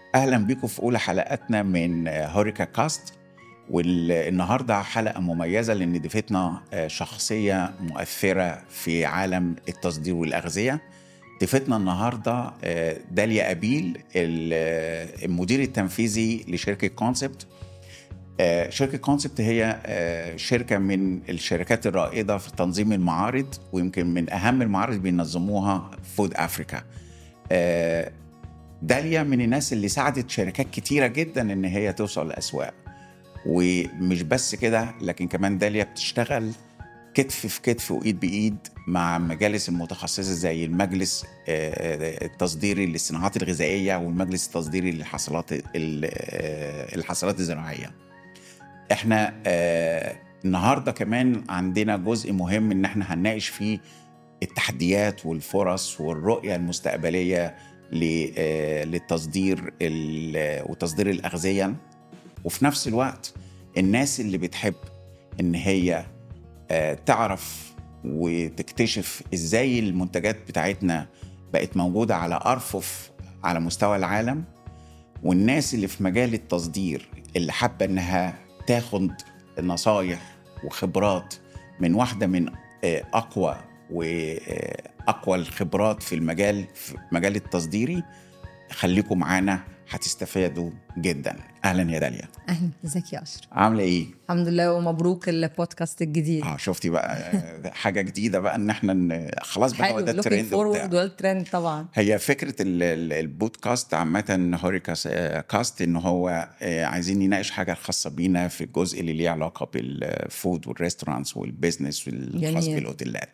اهلا بكم في اولى حلقاتنا من هوريكا كاست والنهارده حلقه مميزه لان ضيفتنا شخصيه مؤثره في عالم التصدير والاغذيه ضيفتنا النهارده داليا ابيل المدير التنفيذي لشركه كونسبت شركة كونسبت هي شركة من الشركات الرائدة في تنظيم المعارض ويمكن من أهم المعارض بينظموها فود أفريكا داليا من الناس اللي ساعدت شركات كتيرة جدا إن هي توصل لأسواق ومش بس كده لكن كمان داليا بتشتغل كتف في كتف وايد بايد مع مجالس المتخصصه زي المجلس التصديري للصناعات الغذائيه والمجلس التصديري للحصلات الحصلات الزراعيه. احنا النهارده كمان عندنا جزء مهم ان احنا هنناقش فيه التحديات والفرص والرؤيه المستقبليه للتصدير وتصدير الاغذيه وفي نفس الوقت الناس اللي بتحب ان هي تعرف وتكتشف ازاي المنتجات بتاعتنا بقت موجوده على ارفف على مستوى العالم والناس اللي في مجال التصدير اللي حابه انها تاخد نصايح وخبرات من واحده من اقوى واقوى الخبرات في المجال في مجال التصديري خليكم معانا هتستفادوا جدا اهلا يا داليا اهلا ازيك يا اشرف عامله ايه الحمد لله ومبروك البودكاست الجديد اه شفتي بقى حاجه جديده بقى ان احنا خلاص بقى هو ده الترند فورورد والترند طبعا هي فكره البودكاست عامه هوريكا كاست ان هو عايزين نناقش حاجه خاصه بينا في الجزء اللي ليه علاقه بالفود والريستورانتس والبيزنس والخاص بالاوتيلات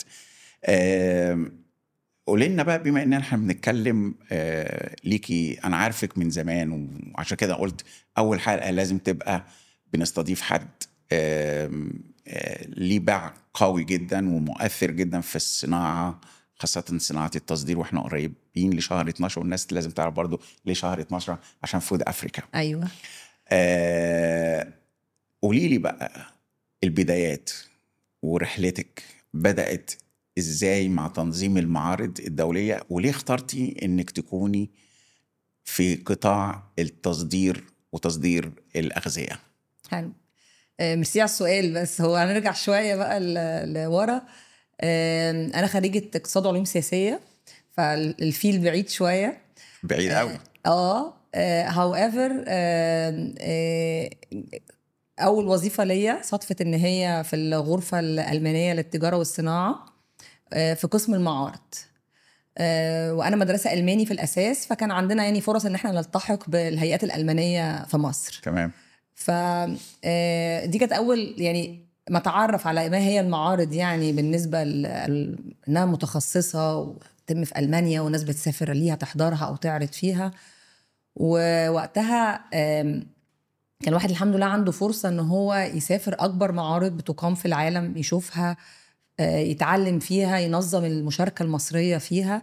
قولي لنا بقى بما ان احنا بنتكلم آه ليكي انا عارفك من زمان وعشان كده قلت اول حلقه لازم تبقى بنستضيف حد آه آه ليه باع قوي جدا ومؤثر جدا في الصناعه خاصة صناعة التصدير واحنا قريبين لشهر 12 والناس لازم تعرف برضو ليه شهر 12 عشان فود افريكا ايوه آه قولي لي بقى البدايات ورحلتك بدأت ازاي مع تنظيم المعارض الدوليه وليه اخترتي انك تكوني في قطاع التصدير وتصدير الاغذيه حلو ميرسي على السؤال بس هو هنرجع شويه بقى لورا انا خريجه اقتصاد وعلوم سياسيه فالفيل بعيد شويه بعيد قوي اه هاو ايفر اول وظيفه ليا صدفه ان هي في الغرفه الالمانيه للتجاره والصناعه في قسم المعارض وانا مدرسه الماني في الاساس فكان عندنا يعني فرص ان احنا نلتحق بالهيئات الالمانيه في مصر تمام ف دي كانت اول يعني ما اتعرف على ما هي المعارض يعني بالنسبه انها متخصصه وتتم في المانيا وناس بتسافر ليها تحضرها او تعرض فيها ووقتها كان الواحد الحمد لله عنده فرصه ان هو يسافر اكبر معارض بتقام في العالم يشوفها يتعلم فيها ينظم المشاركة المصرية فيها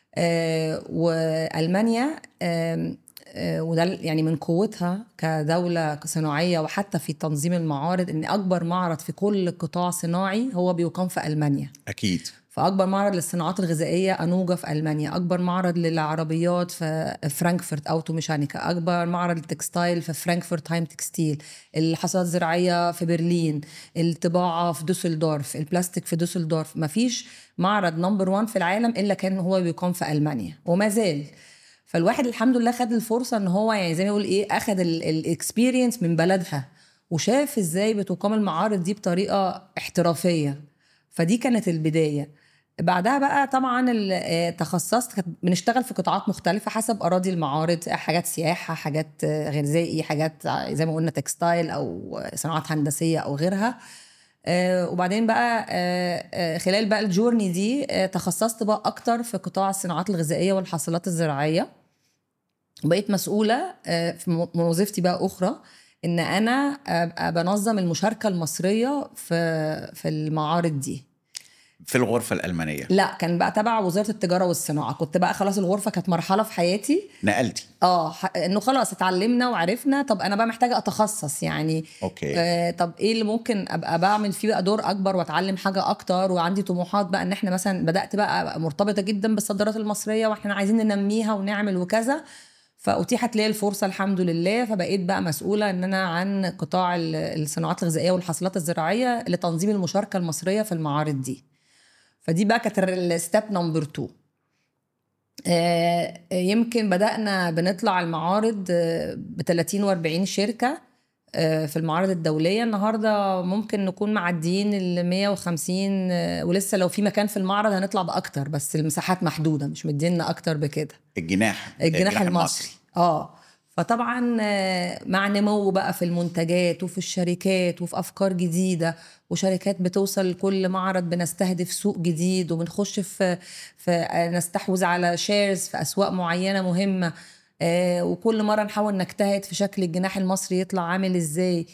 وألمانيا وده يعني من قوتها كدولة صناعية وحتى في تنظيم المعارض إن أكبر معرض في كل قطاع صناعي هو بيقام في ألمانيا أكيد فأكبر معرض للصناعات الغذائية أنوجا في ألمانيا أكبر معرض للعربيات في فرانكفورت أوتو ميشانيكا أكبر معرض للتكستايل في فرانكفورت هايم تكستيل الحصاد الزراعية في برلين الطباعة في دوسلدورف البلاستيك في دوسلدورف مفيش معرض نمبر وان في العالم إلا كان هو بيقام في ألمانيا وما زال فالواحد الحمد لله خد الفرصة ان هو يعني زي ما يقول ايه اخد الاكسبيرينس من بلدها وشاف ازاي بتقام المعارض دي بطريقة احترافية فدي كانت البداية بعدها بقى طبعا تخصصت بنشتغل في قطاعات مختلفه حسب اراضي المعارض حاجات سياحه حاجات غذائي حاجات زي ما قلنا تكستايل او صناعات هندسيه او غيرها وبعدين بقى خلال بقى الجورني دي تخصصت بقى اكتر في قطاع الصناعات الغذائيه والحاصلات الزراعيه بقيت مسؤوله في وظيفتي بقى اخرى ان انا بنظم المشاركه المصريه في في المعارض دي في الغرفة الألمانية لا كان بقى تبع وزارة التجارة والصناعة كنت بقى خلاص الغرفة كانت مرحلة في حياتي نقلتي اه ح- انه خلاص اتعلمنا وعرفنا طب انا بقى محتاجة اتخصص يعني أوكي آه طب ايه اللي ممكن ابقى بعمل فيه بقى دور اكبر واتعلم حاجة اكتر وعندي طموحات بقى ان احنا مثلا بدأت بقى أبقى مرتبطة جدا بالصادرات المصرية واحنا عايزين ننميها ونعمل وكذا فاتيحت لي الفرصه الحمد لله فبقيت بقى مسؤوله ان انا عن قطاع ال- الصناعات الغذائيه والحاصلات الزراعيه لتنظيم المشاركه المصريه في المعارض دي فدي بقى كانت الستيب نمبر 2 آه، يمكن بدأنا بنطلع المعارض ب 30 و 40 شركة آه، في المعارض الدولية النهاردة ممكن نكون معديين ال 150 آه، ولسه لو في مكان في المعرض هنطلع بأكتر بس المساحات محدودة مش مدينا أكتر بكده الجناح الجناح المصري اه فطبعا آه، مع نمو بقى في المنتجات وفي الشركات وفي افكار جديده وشركات بتوصل كل معرض بنستهدف سوق جديد وبنخش في, في آه، نستحوذ على شيرز في اسواق معينه مهمه آه، وكل مره نحاول نجتهد في شكل الجناح المصري يطلع عامل ازاي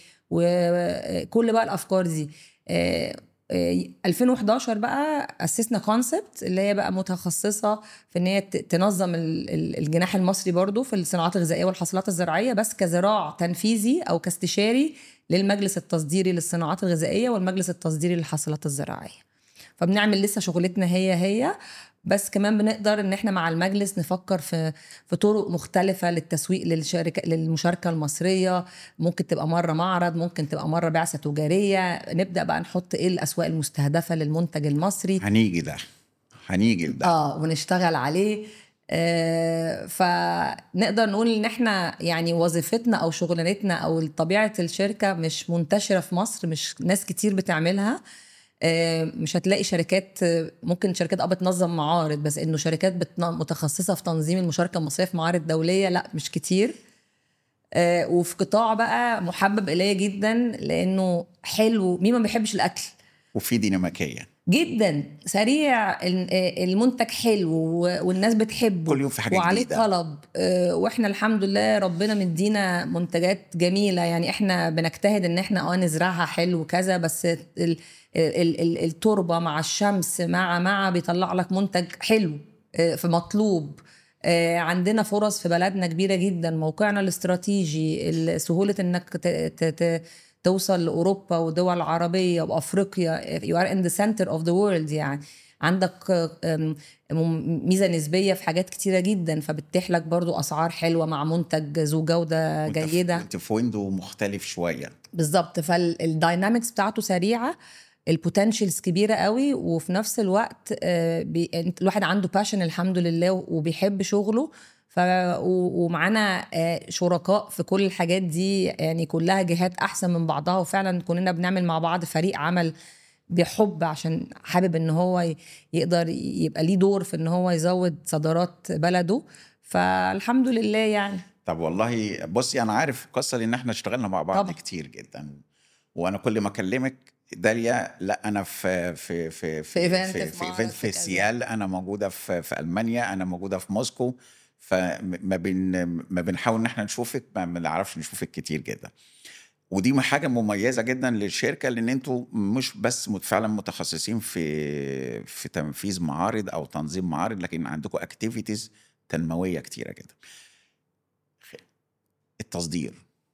وكل بقى الافكار دي آه، آه، 2011 بقى اسسنا كونسبت اللي هي بقى متخصصه في ان هي ت- تنظم ال- ال- الجناح المصري برضو في الصناعات الغذائيه والحاصلات الزراعيه بس كذراع تنفيذي او كاستشاري للمجلس التصديري للصناعات الغذائيه والمجلس التصديري للحاصلات الزراعيه فبنعمل لسه شغلتنا هي هي بس كمان بنقدر ان احنا مع المجلس نفكر في في طرق مختلفه للتسويق للشركه للمشاركه المصريه ممكن تبقى مره معرض ممكن تبقى مره بعثه تجاريه نبدا بقى نحط ايه الاسواق المستهدفه للمنتج المصري هنيجي ده هنيجي لده اه ونشتغل عليه آه فنقدر نقول ان احنا يعني وظيفتنا او شغلانتنا او طبيعه الشركه مش منتشره في مصر مش ناس كتير بتعملها آه مش هتلاقي شركات آه، ممكن شركات اه بتنظم معارض بس انه شركات بتن- متخصصه في تنظيم المشاركه المصريه في معارض دوليه لا مش كتير آه وفي قطاع بقى محبب الي جدا لانه حلو مين ما بيحبش الاكل وفي ديناميكيه جدا سريع ال- آه، المنتج حلو و- والناس بتحبه كل يوم في حاجة وعليه جديدة. طلب آه، واحنا الحمد لله ربنا مدينا منتجات جميله يعني احنا بنجتهد ان احنا اه نزرعها حلو كذا بس ال ال ال ال التربه مع الشمس مع مع بيطلع لك منتج حلو آه، في مطلوب آه، عندنا فرص في بلدنا كبيره جدا موقعنا الاستراتيجي ال- سهوله انك ت- ت- ت- توصل لاوروبا ودول عربيه وافريقيا you are in the center of the world يعني عندك آم، م- ميزه نسبيه في حاجات كتيره جدا فبتتيح لك برضو اسعار حلوه مع منتج ذو جوده وانت في- جيده انت في ويندو مختلف شويه بالظبط فالداينامكس بتاعته سريعه البوتنشلز كبيره قوي وفي نفس الوقت آه، بي... انت- الواحد عنده باشن الحمد لله وبيحب شغله ف و- ومعانا آه، شركاء في كل الحاجات دي يعني كلها جهات احسن من بعضها وفعلا كلنا بنعمل مع بعض فريق عمل بحب عشان حابب ان هو ي- يقدر يبقى ليه دور في ان هو يزود صادرات بلده فالحمد لله يعني طب والله بصي انا عارف القصه لان احنا اشتغلنا مع بعض طبعا. كتير جدا وانا كل ما اكلمك داليا لا انا في في في في إيفنت في, في في, معرض في, في في كذا. سيال انا موجوده في في المانيا انا موجوده في موسكو فما بن ما بنحاول ان احنا نشوفك ما بنعرفش نشوفك كتير جدا ودي حاجه مميزه جدا للشركه لان انتوا مش بس مت- فعلا متخصصين في في تنفيذ معارض او تنظيم معارض لكن عندكم اكتيفيتيز تنمويه كتيره جدا التصدير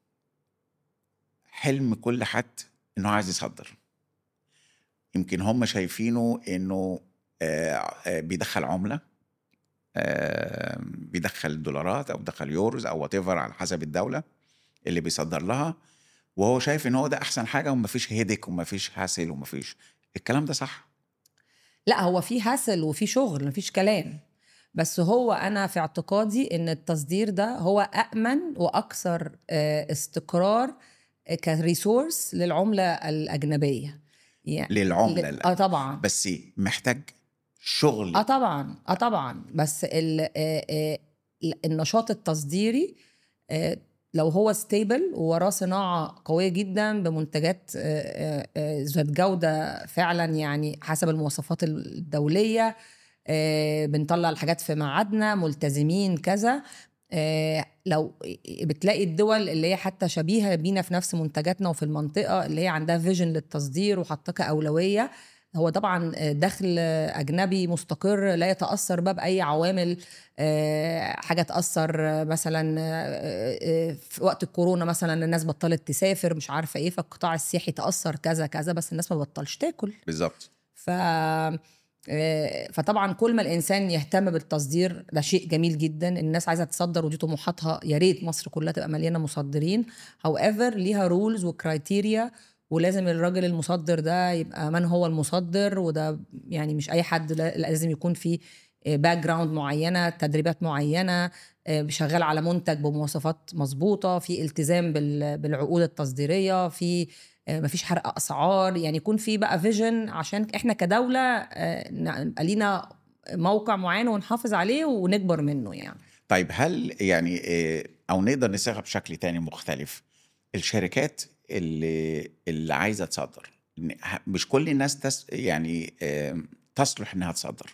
حلم كل حد انه عايز يصدر يمكن هم شايفينه انه آه، آه، بيدخل عمله آه، بيدخل دولارات او بيدخل يوروز او وات على حسب الدوله اللي بيصدر لها وهو شايف ان هو ده احسن حاجه ومفيش هيدك ومفيش هاسل ومفيش الكلام ده صح لا هو في هاسل وفي شغل مفيش كلام بس هو انا في اعتقادي ان التصدير ده هو امن واكثر آه، استقرار آه، كريسورس للعمله الاجنبيه يعني للعمله ل- اه طبعا بس محتاج شغل اه طبعا اه طبعا بس ال آه آه النشاط التصديري آه لو هو ستيبل ووراه صناعه قويه جدا بمنتجات آه، آه، آه، ذات جوده فعلا يعني حسب المواصفات الدوليه آه، بنطلع الحاجات في ميعادنا ملتزمين كذا آه، لو بتلاقي الدول اللي هي حتى شبيهه بينا في نفس منتجاتنا وفي المنطقه اللي هي عندها فيجن للتصدير وحاطاه كاولويه هو طبعا دخل اجنبي مستقر لا يتاثر بقى باي عوامل آه، حاجه تاثر مثلا آه، آه، في وقت الكورونا مثلا الناس بطلت تسافر مش عارفه ايه فالقطاع السياحي تاثر كذا كذا بس الناس ما بطلش تاكل بالظبط ف آه، فطبعا كل ما الانسان يهتم بالتصدير ده شيء جميل جدا الناس عايزه تصدر ودي طموحاتها يا ريت مصر كلها تبقى مليانه مصدرين هاو ايفر ليها رولز وكرايتيريا ولازم الراجل المصدر ده يبقى من هو المصدر وده يعني مش اي حد لا- لازم يكون في باك جراوند معينه تدريبات معينه آه، شغال على منتج بمواصفات مظبوطه في التزام بال- بالعقود التصديريه في آه، مفيش حرق اسعار يعني يكون في بقى فيجن عشان احنا كدوله آه، نبقى لينا موقع معين ونحافظ عليه ونكبر منه يعني طيب هل يعني آه، او نقدر نصيغها بشكل تاني مختلف الشركات اللي اللي عايزه تصدر إن ه- مش كل الناس تس يعني آه، تصلح انها تصدر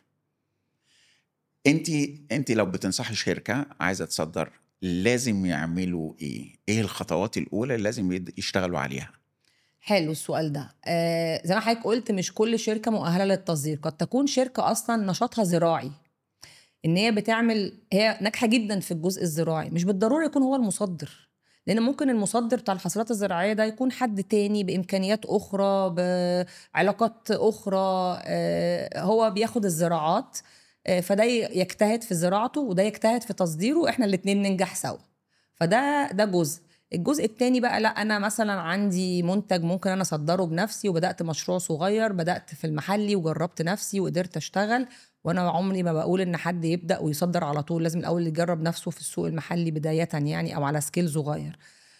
انت انت لو بتنصحي شركه عايزه تصدر لازم يعملوا ايه ايه الخطوات الاولى اللي لازم يد- يشتغلوا عليها حلو السؤال ده آه زي ما حضرتك قلت مش كل شركه مؤهله للتصدير قد تكون شركه اصلا نشاطها زراعي ان هي بتعمل هي ناجحه جدا في الجزء الزراعي مش بالضروره يكون هو المصدر لان ممكن المصدر بتاع الحصولات الزراعيه ده يكون حد تاني بامكانيات اخرى بعلاقات اخرى آه، هو بياخد الزراعات آه، فده يجتهد في زراعته وده يجتهد في تصديره احنا الاتنين ننجح سوا فده ده جزء الجزء التاني بقى لا انا مثلا عندي منتج ممكن انا اصدره بنفسي وبدات مشروع صغير بدات في المحلي وجربت نفسي وقدرت اشتغل وانا عمري ما بقول ان حد يبدا ويصدر على طول لازم الاول يجرب نفسه في السوق المحلي بدايه يعني او على سكيل صغير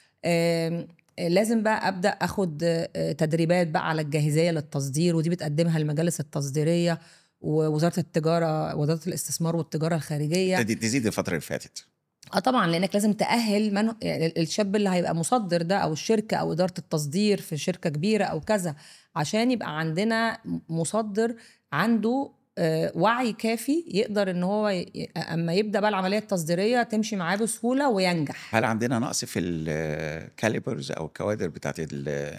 آم، لازم بقى ابدا اخد آه، تدريبات بقى على الجاهزيه للتصدير ودي بتقدمها المجالس التصديريه ووزاره التجاره وزاره الاستثمار والتجاره الخارجيه ابتدت تزيد الفتره اللي فاتت اه طبعا لانك لازم تاهل من يعني الشاب اللي هيبقى مصدر ده او الشركه او اداره التصدير في شركه كبيره او كذا عشان يبقى عندنا مصدر عنده آه، وعي كافي يقدر ان هو ي- اما يبدا بقى العمليه التصديريه تمشي معاه بسهوله وينجح هل عندنا نقص في الكاليبرز او الكوادر بتاعت ال-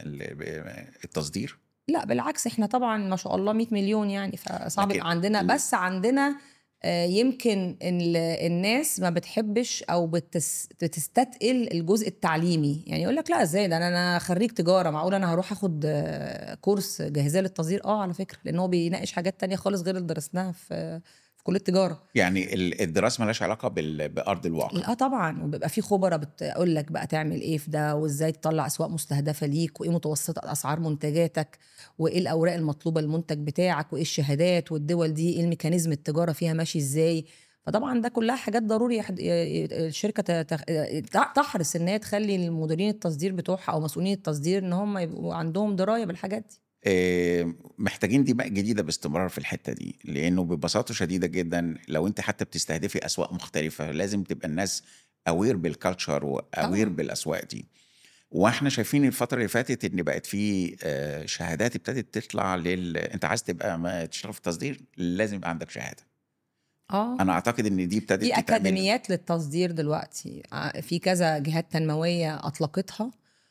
ال- التصدير لا بالعكس احنا طبعا ما شاء الله 100 مليون يعني فصعب لكن يبقى عندنا ال- بس عندنا آه، يمكن ال- الناس ما بتحبش او بتس بتستتقل الجزء التعليمي يعني يقول لك لا ازاي ده انا انا خريج تجاره معقول انا هروح اخد آه، كورس جاهزيه للتصدير اه على فكره لان هو بيناقش حاجات تانية خالص غير اللي درسناها في في كليه التجاره يعني ال- الدراسه مالهاش علاقه بال- بارض الواقع اه طبعا وبيبقى في خبراء بتقول لك بقى تعمل ايه في ده وازاي تطلع اسواق مستهدفه ليك وايه متوسطه اسعار منتجاتك وايه الاوراق المطلوبه للمنتج بتاعك وايه الشهادات والدول دي ايه الميكانيزم التجاره فيها ماشي ازاي فطبعا ده كلها حاجات ضروري يحد- ي- ي- الشركه ت- ت- تحرص ان هي تخلي المديرين التصدير بتوعها او مسؤولين التصدير ان هم يبقوا عندهم درايه بالحاجات دي آه، محتاجين دماء جديده باستمرار في الحته دي لانه ببساطه شديده جدا لو انت حتى بتستهدفي اسواق مختلفه لازم تبقى الناس اوير بالكالتشر واوير طبعا. بالاسواق دي واحنا شايفين الفتره اللي فاتت ان بقت في آه، شهادات ابتدت تطلع لل انت عايز تبقى ما تشتغل في التصدير لازم يبقى عندك شهاده اه انا اعتقد ان دي ابتدت في تتعمل. اكاديميات للتصدير دلوقتي ع- في كذا جهات تنمويه اطلقتها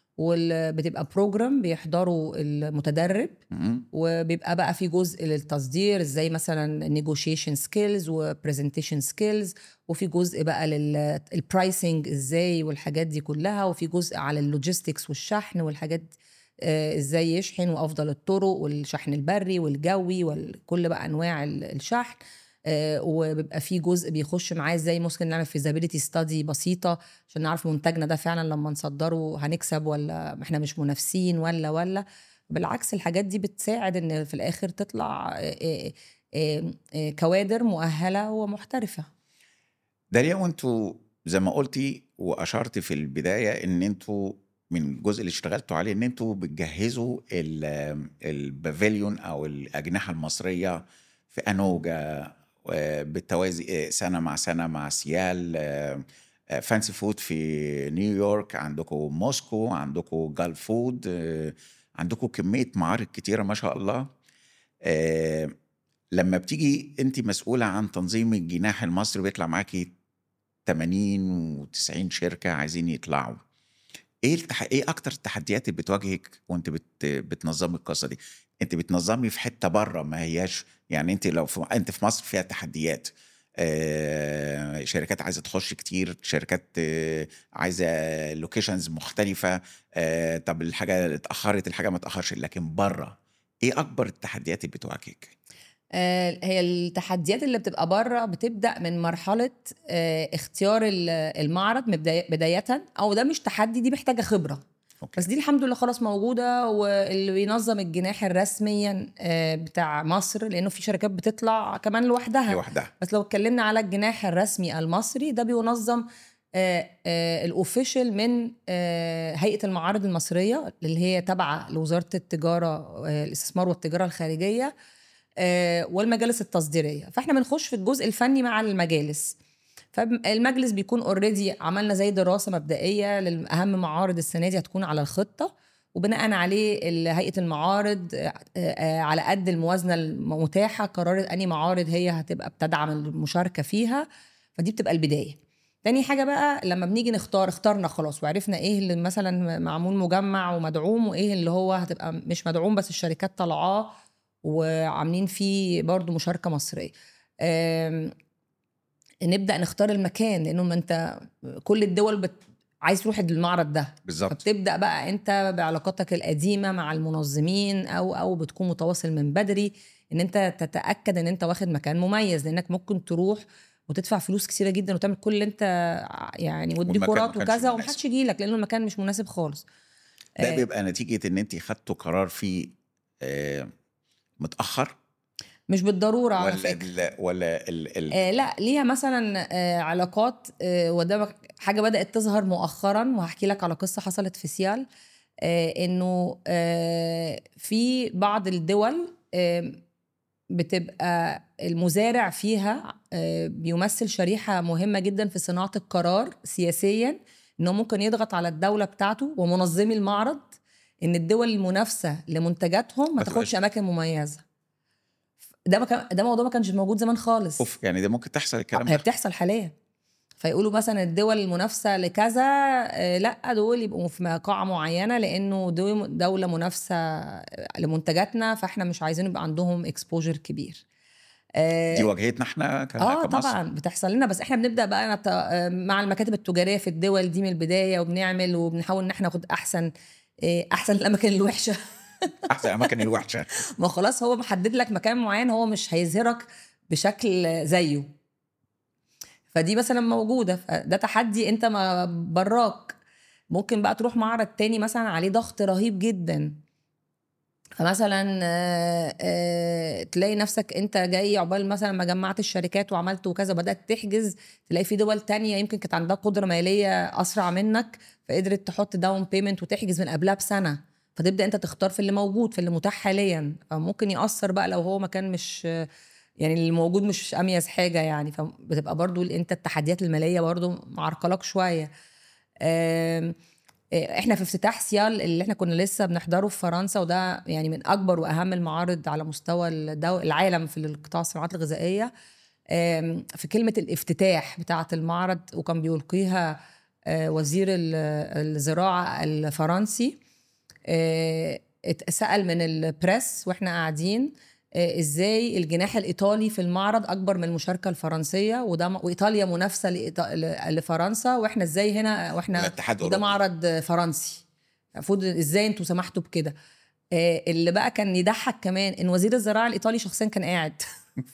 وبتبقى بروجرام بيحضروا المتدرب مم. وبيبقى بقى في جزء للتصدير ازاي مثلا نيجوشيشن سكيلز وبرزنتيشن سكيلز وفي جزء بقى للبرايسنج ازاي والحاجات دي كلها وفي جزء على اللوجيستكس والشحن والحاجات دي. آه، ازاي يشحن وافضل الطرق والشحن البري والجوي وكل بقى انواع ال- الشحن آه، وبيبقى في جزء بيخش معاه ازاي ممكن نعمل فيزابيليتي ستادي بسيطه عشان نعرف منتجنا ده فعلا لما نصدره هنكسب ولا احنا مش منافسين ولا ولا بالعكس الحاجات دي بتساعد ان في الاخر تطلع آه، آه، آه، آه، كوادر مؤهله ومحترفه داليا وانتوا زي ما قلتي واشرت في البدايه ان انتوا من الجزء اللي اشتغلتوا عليه ان انتوا بتجهزوا ال- البافيليون او الاجنحه المصريه في انوجا آه، بالتوازي آه، سنه مع سنه مع سيال آه، آه، فانسي فود في نيويورك عندكم موسكو عندكم جال فود آه، عندكم كميه معارض كتيره ما شاء الله آه، لما بتيجي انت مسؤوله عن تنظيم الجناح المصري بيطلع معاكي 80 و90 شركه عايزين يطلعوا ايه التح... ايه اكتر التحديات اللي بتواجهك وانت بت... بتنظمي القصه دي انت بتنظمي في حته بره ما هياش يعني انت لو في... انت في مصر فيها تحديات آه... شركات عايزه تخش كتير شركات آه... عايزه لوكيشنز مختلفه آه... طب الحاجه اتاخرت الحاجه ما اتاخرش لكن بره ايه اكبر التحديات اللي بتواجهك آه، هي التحديات اللي بتبقى بره بتبدا من مرحله آه، اختيار ال- المعرض مبداية- بدايه او ده مش تحدي دي محتاجه خبره أوكي. بس دي الحمد لله خلاص موجوده واللي بينظم الجناح الرسميا آه، بتاع مصر لانه في شركات بتطلع كمان لوحدها لوحدها بس لو اتكلمنا على الجناح الرسمي المصري ده بينظم الاوفيشال من آه، هيئه المعارض المصريه اللي هي تابعه لوزاره التجاره آه، الاستثمار والتجاره الخارجيه آه، والمجالس التصديريه فاحنا بنخش في الجزء الفني مع المجالس فالمجلس بيكون اوريدي عملنا زي دراسه مبدئيه لاهم معارض السنه دي هتكون على الخطه وبناء عليه ال- هيئه المعارض آه، آه، على قد الموازنه المتاحه قررت اني معارض هي هتبقى بتدعم المشاركه فيها فدي بتبقى البدايه تاني حاجة بقى لما بنيجي نختار اخترنا خلاص وعرفنا ايه اللي مثلا معمول مجمع ومدعوم وايه اللي هو هتبقى مش مدعوم بس الشركات طالعاه وعاملين فيه برضو مشاركة مصرية آم، نبدأ نختار المكان لأنه ما انت كل الدول بت... عايز تروح المعرض ده بالظبط فبتبدا بقى انت بعلاقاتك القديمه مع المنظمين او او بتكون متواصل من بدري ان انت تتاكد ان انت واخد مكان مميز لانك ممكن تروح وتدفع فلوس كثيره جدا وتعمل كل اللي انت يعني والديكورات ما كانش وكذا مناسب. ومحدش يجي لك لانه المكان مش مناسب خالص ده آه. بيبقى نتيجه ان انت خدتوا قرار فيه آه، متاخر مش بالضروره على ولا فكره ال ولا ال ال آه لا ليها مثلا آه علاقات آه وده حاجه بدات تظهر مؤخرا وهحكي لك على قصه حصلت في سيال آه انه آه في بعض الدول آه بتبقى المزارع فيها آه بيمثل شريحه مهمه جدا في صناعه القرار سياسيا انه ممكن يضغط على الدوله بتاعته ومنظمي المعرض ان الدول المنافسه لمنتجاتهم ما ما تاخدش تبقاش- اماكن مميزه ده ما كان ده موضوع ما كانش موجود زمان خالص اوف يعني ده ممكن تحصل الكلام هي ده بتحصل حاليا فيقولوا مثلا الدول المنافسه لكذا آه، لا دول يبقوا في قاعه معينه لانه دول دوله منافسه لمنتجاتنا فاحنا مش عايزين يبقى عندهم اكسبوجر كبير آه، دي واجهتنا احنا ك- اه كمصر طبعا بتحصل لنا بس احنا بنبدا بقى نت... آه، مع المكاتب التجاريه في الدول دي من البدايه وبنعمل وبنحاول ان احنا ناخد احسن آه، احسن الاماكن الوحشه احسن الاماكن الوحشه ما خلاص هو محدد لك مكان معين هو مش هيظهرك بشكل زيه فدي مثلا موجوده ده تحدي انت ما براك ممكن بقى تروح معرض تاني مثلا عليه ضغط رهيب جدا فمثلا آه، آه، تلاقي نفسك انت جاي عقبال مثلا ما جمعت الشركات وعملت وكذا بدات تحجز تلاقي في دول تانية يمكن كانت عندها قدره ماليه اسرع منك فقدرت تحط داون بيمنت وتحجز من قبلها بسنه فتبدا انت تختار في اللي موجود في اللي متاح حاليا فممكن ياثر بقى لو هو مكان مش يعني اللي موجود مش اميز حاجه يعني فبتبقى برضو انت التحديات الماليه برضو معرقلك شويه آم، آه، احنا في افتتاح سيال اللي احنا كنا لسه بنحضره في فرنسا وده يعني من اكبر واهم المعارض على مستوى الدو... العالم في القطاع الصناعات الغذائيه آم، في كلمه الافتتاح بتاعه المعرض وكان بيلقيها آه، وزير ال- الزراعه الفرنسي آه، اتسال من البريس واحنا قاعدين آه، ازاي الجناح الايطالي في المعرض اكبر من المشاركه الفرنسيه وده وايطاليا منافسه لإيط- ل- لفرنسا واحنا ازاي هنا واحنا الاتحاد وده الأوروبي. معرض فرنسي المفروض ازاي انتوا سمحتوا بكده آه، اللي بقى كان يضحك كمان ان وزير الزراعه الايطالي شخصيا كان قاعد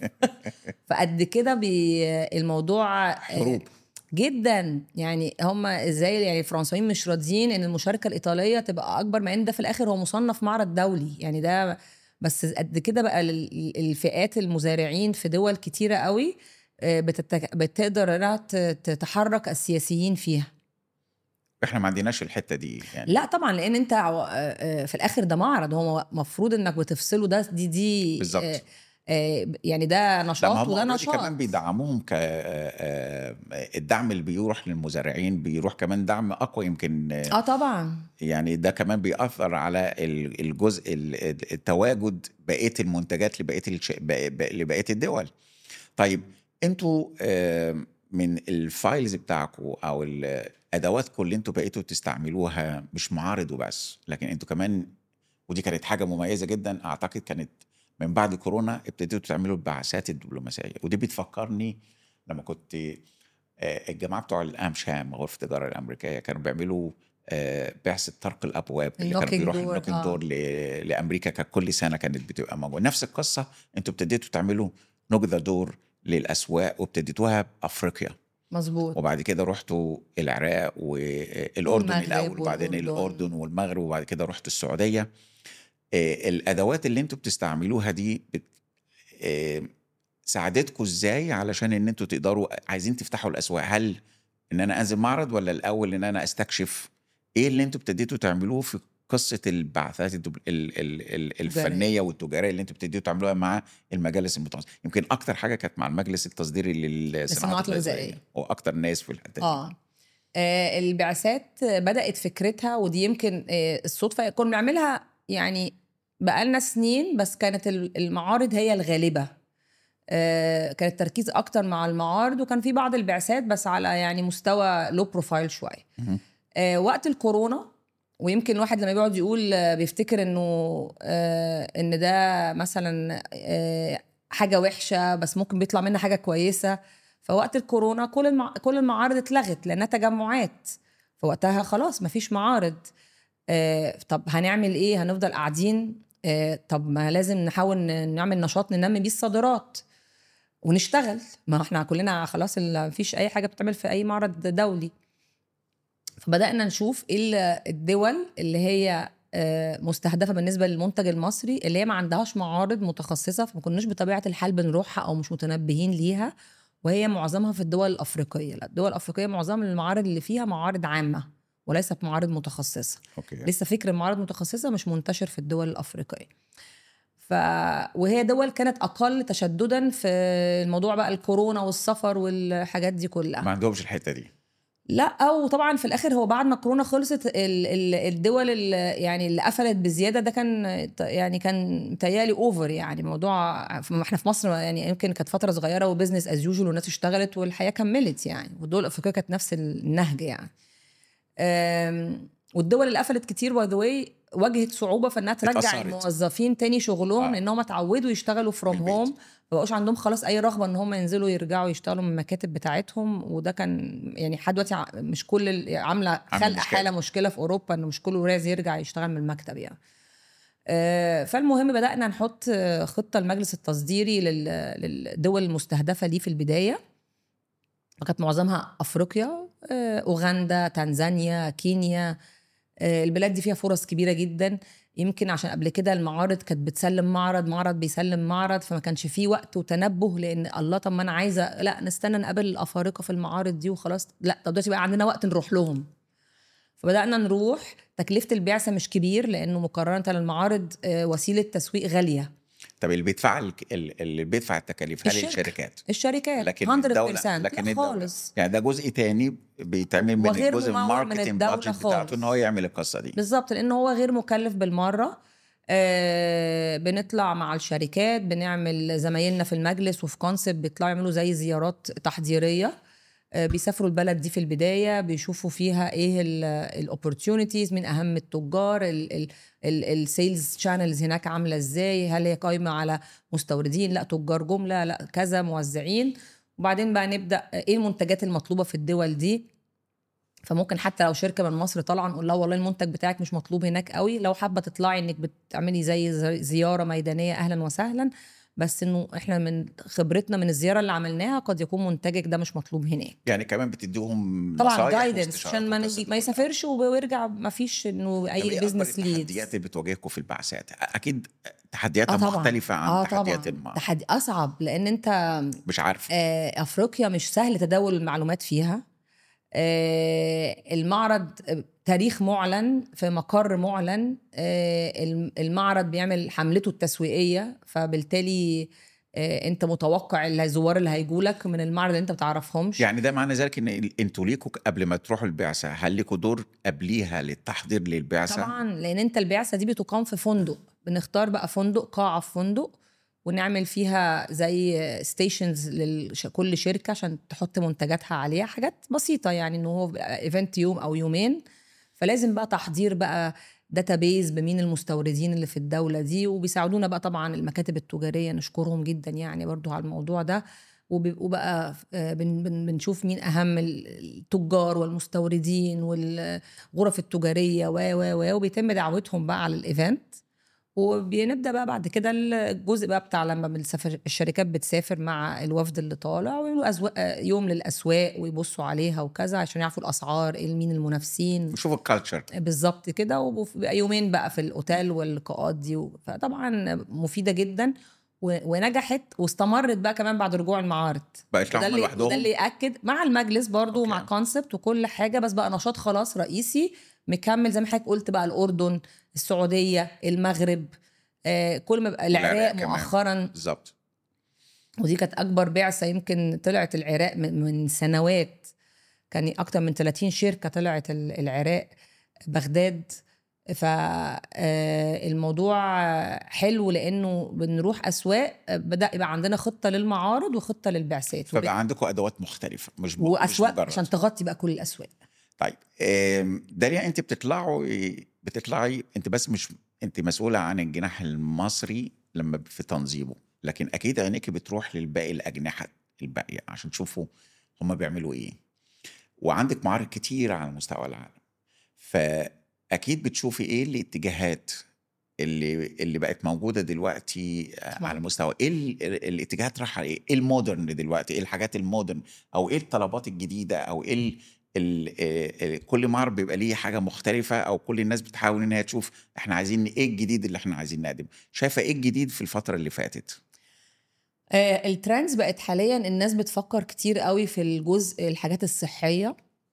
فقد كده بي الموضوع آه، حروب جدا يعني هم ازاي يعني الفرنسيين مش راضيين ان المشاركه الايطاليه تبقى اكبر مع ان ده في الاخر هو مصنف معرض دولي يعني ده بس قد كده بقى ال- الفئات المزارعين في دول كتيره قوي آه، بتتك... بتقدر انها ت- تتحرك السياسيين فيها احنا ما عندناش الحته دي يعني لا طبعا لان انت عو- آه، آه، في الاخر ده معرض هو مفروض انك بتفصله ده دي دي بالظبط. آه، آه، يعني ده لا ما نشاط هم وده already نشاط كمان بيدعموهم ك آه، آه، الدعم اللي بيروح للمزارعين بيروح كمان دعم اقوى يمكن آه، اه طبعا يعني ده كمان بيأثر على ال- الجزء ال- التواجد بقيه المنتجات لبقيه الش... بق- بق- لبقيه الدول طيب انتوا آه، من الفايلز بتاعكم او ادواتكم اللي انتوا بقيتوا تستعملوها مش معارض وبس لكن انتوا كمان ودي كانت حاجه مميزه جدا اعتقد كانت من بعد كورونا ابتديتوا تعملوا البعثات الدبلوماسيه ودي بتفكرني لما كنت آه، الجماعه بتوع الامشام غرفه التجاره الامريكيه كانوا بيعملوا آه، بعثه طرق الابواب اللي كانوا Knocking بيروحوا door، النوكينج آه. دور ل- لامريكا كانت كل سنه كانت بتبقى موجوده نفس القصه انتوا ابتديتوا تعملوا نوك ذا دور للاسواق وابتديتوها بافريقيا مظبوط وبعد كده رحتوا العراق والاردن والمغرب الاول وبعدين والأردن. الاردن والمغرب وبعد كده رحتوا السعوديه آه، الادوات اللي انتوا بتستعملوها دي بت... آه، ساعدتكم ازاي علشان ان انتوا تقدروا عايزين تفتحوا الاسواق هل ان انا انزل معرض ولا الاول ان انا استكشف ايه اللي انتوا ابتديتوا تعملوه في قصه البعثات الدب... ال... ال... ال... الفنيه والتجاريه اللي انتوا ابتديتوا تعملوها مع المجالس المتخصصه يمكن اكتر حاجه كانت مع المجلس التصديري للصناعات للصناعات الغذائيه الغذائية. واكتر ناس في الحته دي اه آه، البعثات بدأت فكرتها ودي يمكن آه، الصدفة كنا بنعملها يعني بقالنا سنين بس كانت ال- المعارض هي الغالبة آه، كان التركيز أكتر مع المعارض وكان في بعض البعثات بس على يعني مستوى لو بروفايل شوية مهم. آه، وقت الكورونا ويمكن الواحد لما بيقعد يقول آه، بيفتكر انه آه، ان ده مثلا آه، حاجه وحشه بس ممكن بيطلع منها حاجه كويسه فوقت الكورونا كل المع... كل المعارض اتلغت لانها تجمعات فوقتها خلاص مفيش معارض آه، طب هنعمل ايه هنفضل قاعدين آه، طب ما لازم نحاول ن- نعمل نشاط ننمي بيه الصادرات ونشتغل ما احنا كلنا خلاص ال- مفيش اي حاجه بتتعمل في اي معرض دولي فبدانا نشوف ايه ال- الدول اللي هي آه، مستهدفه بالنسبه للمنتج المصري اللي هي ما عندهاش معارض متخصصه فما كناش بطبيعه الحال بنروحها او مش متنبهين ليها وهي معظمها في الدول الافريقيه لا الدول الافريقيه معظم المعارض اللي فيها معارض عامه وليست معارض متخصصه اوكي لسه فكر المعارض متخصصه مش منتشر في الدول الافريقيه ف وهي دول كانت اقل تشددا في الموضوع بقى الكورونا والسفر والحاجات دي كلها ما عندهمش الحته دي لا وطبعا في الاخر هو بعد ما كورونا خلصت ال- ال- الدول اللي يعني اللي قفلت بزياده ده كان يعني كان متهيألي اوفر يعني موضوع ما احنا في مصر يعني يمكن كانت فتره صغيره وبزنس از يوجوال والناس اشتغلت والحياه كملت يعني والدول الافريقيه كانت نفس النهج يعني أم، والدول اللي قفلت كتير باي ذا واي واجهت صعوبه في انها ترجع اتأثرت. الموظفين تاني شغلهم آه. لان هم اتعودوا يشتغلوا فروم من البيت. هوم ما بقوش عندهم خلاص اي رغبه ان هم ينزلوا يرجعوا يشتغلوا من المكاتب بتاعتهم وده كان يعني لحد دلوقتي ع- مش كل ال- عامله عامل خلق مشكلة. حاله مشكله في اوروبا انه مش كله رايز يرجع يشتغل من المكتب يعني آه، فالمهم بدانا نحط آه، خطه المجلس التصديري لل- للدول المستهدفه دي في البدايه وكانت معظمها افريقيا آه، اوغندا تنزانيا كينيا آه، البلاد دي فيها فرص كبيره جدا يمكن عشان قبل كده المعارض كانت بتسلم معرض معرض بيسلم معرض فما كانش فيه وقت وتنبه لان الله طب ما انا عايزه لا نستنى نقابل الافارقه في المعارض دي وخلاص لا طب دلوقتي بقى عندنا وقت نروح لهم فبدانا نروح تكلفه البعثه مش كبير لانه مقارنه للمعارض آه، وسيله تسويق غاليه طب اللي بيدفع الك- ال- اللي بيدفع التكاليف هل الشركة. الشركات الشركات لكن 100% الدولة لكن لا الدولة خالص يعني ده جزء تاني بيتعمل من وغير الجزء ممول من الماركتنج الدولة بادجت بتاعته خالص. ان هو يعمل القصه دي بالظبط لان هو غير مكلف بالمره آه بنطلع مع الشركات بنعمل زمايلنا في المجلس وفي كونسبت بيطلعوا يعملوا زي زيارات تحضيريه آه بيسافروا البلد دي في البدايه بيشوفوا فيها ايه الاوبورتيونيتيز من اهم التجار السيلز شانلز هناك عامله ازاي هل هي قايمه على مستوردين لا تجار جمله لا كذا موزعين وبعدين بقى نبدا ايه المنتجات المطلوبه في الدول دي فممكن حتى لو شركه من مصر طالعه نقول لها والله المنتج بتاعك مش مطلوب هناك قوي لو حابه تطلعي انك بتعملي زي زي- زياره ميدانيه اهلا وسهلا بس انه احنا من خبرتنا من الزياره اللي عملناها قد يكون منتجك ده مش مطلوب هناك يعني كمان بتديهم طبعا نصايح جايدنس واستشارات عشان ما والقصة نجي- دي ما كلها. يسافرش ويرجع ما فيش انه طب اي إيه أكبر بزنس ليدز التحديات اللي بتواجهكم في البعثات اكيد تحدياتها اه طبعا مختلفه عن اه تحديات طبعا المعرض تحدي اصعب لان انت مش عارف آه، افريقيا مش سهل تداول المعلومات فيها آه، المعرض آه، تاريخ معلن في مقر معلن آه، الم- المعرض بيعمل حملته التسويقيه فبالتالي آه، انت متوقع الزوار اللي هيجولك من المعرض اللي انت بتعرفهمش يعني ده معنى ذلك ان ال- انتوا ليكوا قبل ما تروحوا البعثه هل ليكوا دور قبليها للتحضير للبعثه طبعا لان انت البعثه دي بتقام في فندق بنختار بقى فندق قاعه في فندق ونعمل فيها زي ستيشنز لكل شركه عشان تحط منتجاتها عليها حاجات بسيطه يعني ان هو ايفنت يوم او يومين فلازم بقى تحضير بقى داتابيز بمين المستوردين اللي في الدوله دي وبيساعدونا بقى طبعا المكاتب التجاريه نشكرهم جدا يعني برضو على الموضوع ده وبيبقوا بقى آه، بن بن بنشوف مين اهم ال- التجار والمستوردين والغرف التجاريه و و و وبيتم دعوتهم بقى على الايفنت وبنبدا بقى بعد كده الجزء بقى بتاع لما بنسافر الشركات بتسافر مع الوفد اللي طالع ويعملوا أزواق آه، يوم للاسواق ويبصوا عليها وكذا عشان يعرفوا الاسعار ايه مين المنافسين نشوف الكالتشر بالظبط كده وبيبقى يومين بقى في الاوتيل واللقاءات دي و- فطبعا مفيده جدا و- ونجحت واستمرت بقى كمان بعد رجوع المعارض بقى وده يطلعوا اللي, لوحدهم وده اللي ياكد مع المجلس برضو أوكي. ومع كونسبت وكل حاجه بس بقى نشاط خلاص رئيسي مكمل زي ما حضرتك قلت بقى الاردن السعوديه المغرب آه كل ما بقى والعراق العراق كمان. مؤخرا بالظبط ودي كانت اكبر بعثه يمكن طلعت العراق من من سنوات كان اكتر من 30 شركه طلعت ال- العراق بغداد فالموضوع حلو لانه بنروح اسواق آه، بدا يبقى عندنا خطه للمعارض وخطه للبعثات فبقى عندكم ادوات مختلفه مش ب- مش واسواق مجرد. عشان تغطي بقى كل الاسواق طيب آم، داليا انت بتطلعوا بتطلعي انت بس مش انت مسؤوله عن الجناح المصري لما في تنظيمه لكن اكيد عينيك بتروح للباقي الاجنحه الباقيه عشان تشوفوا هم بيعملوا ايه وعندك معارض كتير على مستوى العالم فاكيد بتشوفي ايه الاتجاهات اللي اللي بقت موجوده دلوقتي طبعاً. على مستوى ايه ال- ال- الاتجاهات رايحه ايه ايه المودرن دلوقتي ايه الحاجات المودرن او ايه الطلبات الجديده او ايه ال ال آه، آه، كل معرض بيبقى ليه حاجه مختلفه او كل الناس بتحاول ان هي تشوف احنا عايزين ايه الجديد اللي احنا عايزين نقدمه شايفه ايه الجديد في الفتره اللي فاتت آه، الترندز بقت حاليا الناس بتفكر كتير قوي في الجزء الحاجات الصحيه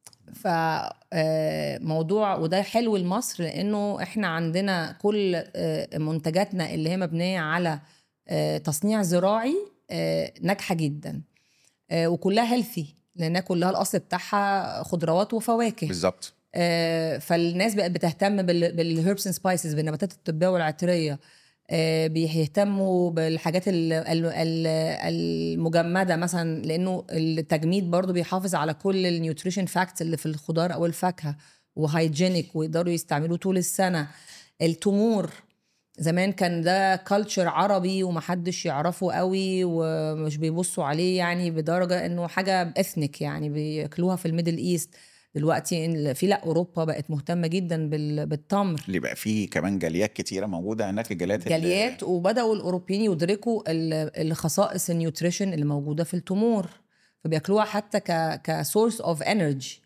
فموضوع وده حلو لمصر لانه احنا عندنا كل آه، منتجاتنا اللي هي مبنيه على آه، تصنيع زراعي آه، ناجحه جدا آه، وكلها هيلثي لانها كلها الاصل بتاعها خضروات وفواكه بالظبط آه، فالناس بقت بتهتم بالهيربس اند سبايسز بالنباتات الطبيه والعطريه آه، بيهتموا بالحاجات ال- ال- ال- المجمده مثلا لانه التجميد برضو بيحافظ على كل النيوتريشن فاكتس اللي في الخضار او الفاكهه وهايجينيك ويقدروا يستعملوه طول السنه التمور زمان كان ده كلتشر عربي ومحدش يعرفه قوي ومش بيبصوا عليه يعني بدرجه انه حاجه اثنيك يعني بياكلوها في الميدل ايست دلوقتي إن في لا اوروبا بقت مهتمه جدا بال- بالتمر اللي بقى فيه كمان جاليات كتيره موجوده هناك الجاليات ال- جاليات وبداوا الاوروبيين يدركوا ال- الخصائص النيوتريشن اللي موجوده في التمور فبياكلوها حتى ك كسورس اوف انرجي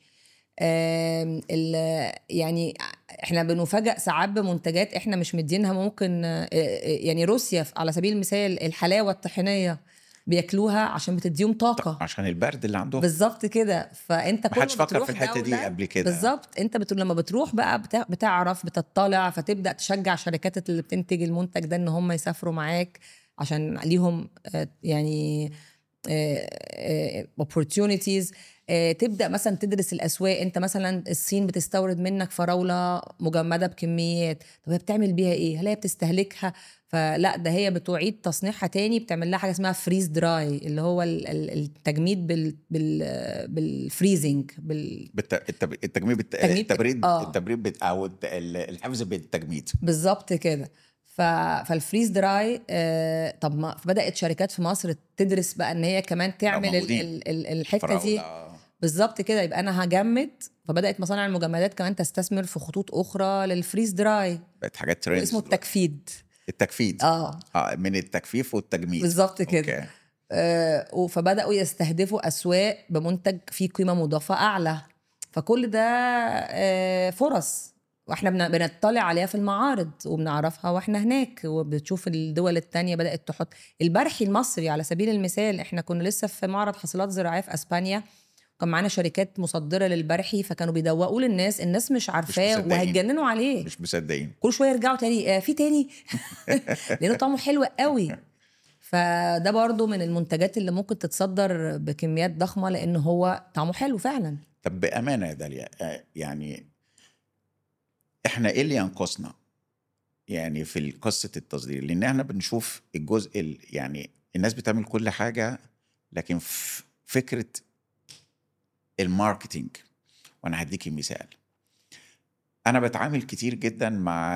يعني احنا بنفاجئ ساعات بمنتجات احنا مش مدينها ممكن آه، آه، يعني روسيا على سبيل المثال الحلاوه الطحينيه بياكلوها عشان بتديهم طاقه عشان البرد اللي عندهم بالظبط كده فانت كل محدش ما فكر بتروح في الحته دي دولة- قبل كده بالظبط انت بت... لما بتروح بقى بتا... بتعرف بتطلع فتبدا تشجع شركات اللي بتنتج المنتج ده ان هم يسافروا معاك عشان ليهم آه، يعني opportunities آه، تبدا مثلا تدرس الاسواق انت مثلا الصين بتستورد منك فراوله مجمده بكميات طب هي بتعمل بيها ايه هل هي بتستهلكها فلا ده هي بتعيد تصنيعها تاني بتعمل لها حاجه اسمها فريز دراي اللي هو ال- ال- التجميد بال بال بالفريزنج بال بالت... التب... التجميد بالت... تجميد- التبريد آه. التبريد بت... او الت- ال- الحفظ بالتجميد بالظبط كده ف... فالفريز دراي آه طب ما بدات شركات في مصر تدرس بقى ان هي كمان تعمل ال... موجودين. ال... ال... الحته دي فراولة. بالظبط كده يبقى انا هجمد فبدات مصانع المجمدات كمان تستثمر في خطوط اخرى للفريز دراي بقت حاجات ترند اسمه التكفيد التكفيد اه اه من التكفيف والتجميد بالظبط كده أوكي. آه فبداوا يستهدفوا اسواق بمنتج فيه قيمه مضافه اعلى فكل ده آه فرص واحنا بن- بنطلع عليها في المعارض وبنعرفها واحنا هناك وبتشوف الدول التانية بدأت تحط البرحي المصري على سبيل المثال احنا كنا لسه في معرض حاصلات زراعية في اسبانيا كان معانا شركات مصدرة للبرحي فكانوا بيدوقوا للناس الناس مش عارفاه مصدقين. وهيتجننوا عليه مش مصدقين كل شويه يرجعوا تاني آه في تاني لانه طعمه حلو قوي فده برضو من المنتجات اللي ممكن تتصدر بكميات ضخمه لان هو طعمه حلو فعلا طب بامانه يا داليا آه، يعني احنا ايه اللي ينقصنا يعني في قصه التصدير لان احنا بنشوف الجزء ال- يعني الناس بتعمل كل حاجه لكن ف- فكره الماركتينج وانا هديكي مثال انا بتعامل كتير جدا مع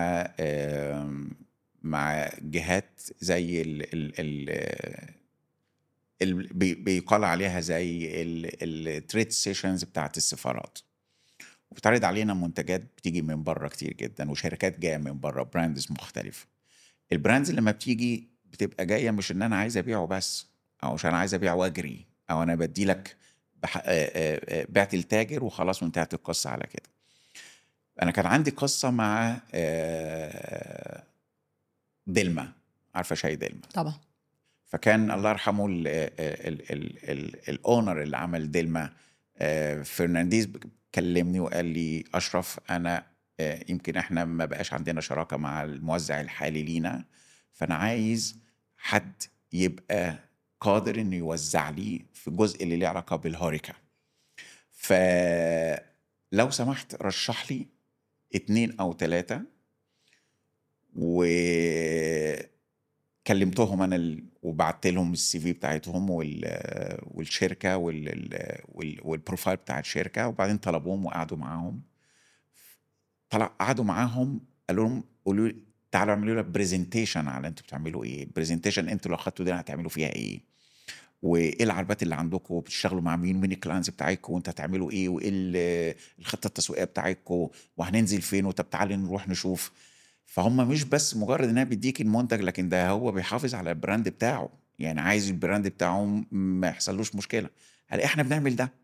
آم، مع جهات زي ال ال ال ال- بي- بيقال عليها زي التريد سيشنز بتاعت السفارات وبتعرض علينا منتجات بتيجي من بره كتير جدا وشركات جايه من بره براندز مختلفه البراندز لما بتيجي بتبقى جايه مش ان انا عايز ابيعه بس او عشان عايز ابيع واجري او انا بدي لك بح... آه، آه، آه، بعت التاجر وخلاص وانتهت القصه على كده انا كان عندي قصه مع آه، دلما عارفه شاي دلما طبعا فكان الله يرحمه ال- ال- ال- ال- الاونر اللي عمل ديلما آه، فرنانديز كلمني وقال لي اشرف انا آه، يمكن احنا ما بقاش عندنا شراكه مع الموزع الحالي لينا فانا عايز حد يبقى قادر انه يوزع لي في الجزء اللي ليه علاقه بالهوريكا فلو سمحت رشح لي اتنين او تلاتة وكلمتهم انا ال... وبعت لهم السي في بتاعتهم وال... والشركه وال... ال- وال... والبروفايل بتاع الشركه وبعدين طلبوهم وقعدوا معاهم طلع قعدوا معاهم قالوا لهم قولوا لي تعالوا اعملوا لنا برزنتيشن على انتوا بتعملوا ايه برزنتيشن انتوا لو خدتوا دي هتعملوا فيها ايه وايه العربات اللي عندكم بتشتغلوا مع مين مين الكلاينتس بتاعتكم وانت هتعملوا ايه وايه ال- الخطه التسويقيه بتاعتكم وهننزل فين وطب تعالى نروح نشوف فهم مش بس مجرد انها بيديك المنتج لكن ده هو بيحافظ على البراند بتاعه يعني عايز البراند بتاعه ما يحصلوش مشكله هل احنا بنعمل ده